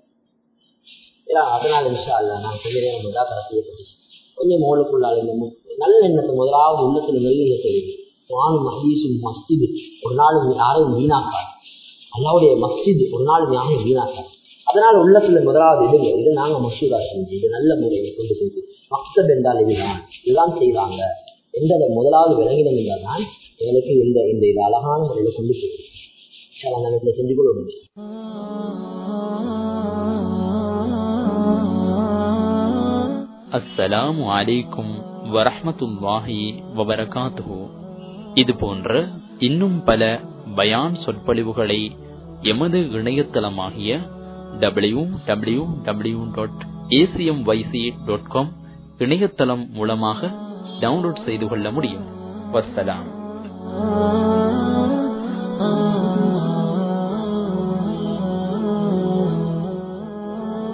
அதனால விஷயம் அல்ல நான் சொல்கிறேன் முதாக்கரை செய்யப்பட்டு கொஞ்சம் மோளுக்குள்ளால நல்ல எண்ணத்தை முதலாவது உள்ளத்துல நல்லெண்ணத்தை வானும் மகீசும் மஸ்ஜிது ஒரு நாளும் யாரையும் வீணாக்காது அல்லாவுடைய மஸ்ஜித் ஒரு நாள் யாரையும் வீணாக்காது அதனால உள்ளத்துல முதலாவது இடுங்க இதை நாங்க மசூரா செஞ்சு இது நல்ல முறையை கொண்டு போயிட்டு மக்தப் என்றால் இதுதான் இதுதான் செய்வாங்க எந்த முதலாவது விளங்கிடம் என்றால் தான் எங்களுக்கு இந்த இந்த இது அழகான முறையில கொண்டு போயிடும் நம்ம செஞ்சு கொள்ள முடியும் அஸ்ஸலாமு அலைக்கும் வரஹமத்துல்லாஹி வபரகாத்துஹு இது போன்ற இன்னும் பல பயான் சொற்பொழிவுகளை எமது இணையதளமாகிய W W W dot ACM YC dot com இணையதளம் மூலமாக டவுன்லோட் செய்து கொள்ள முடியும் வசலாம்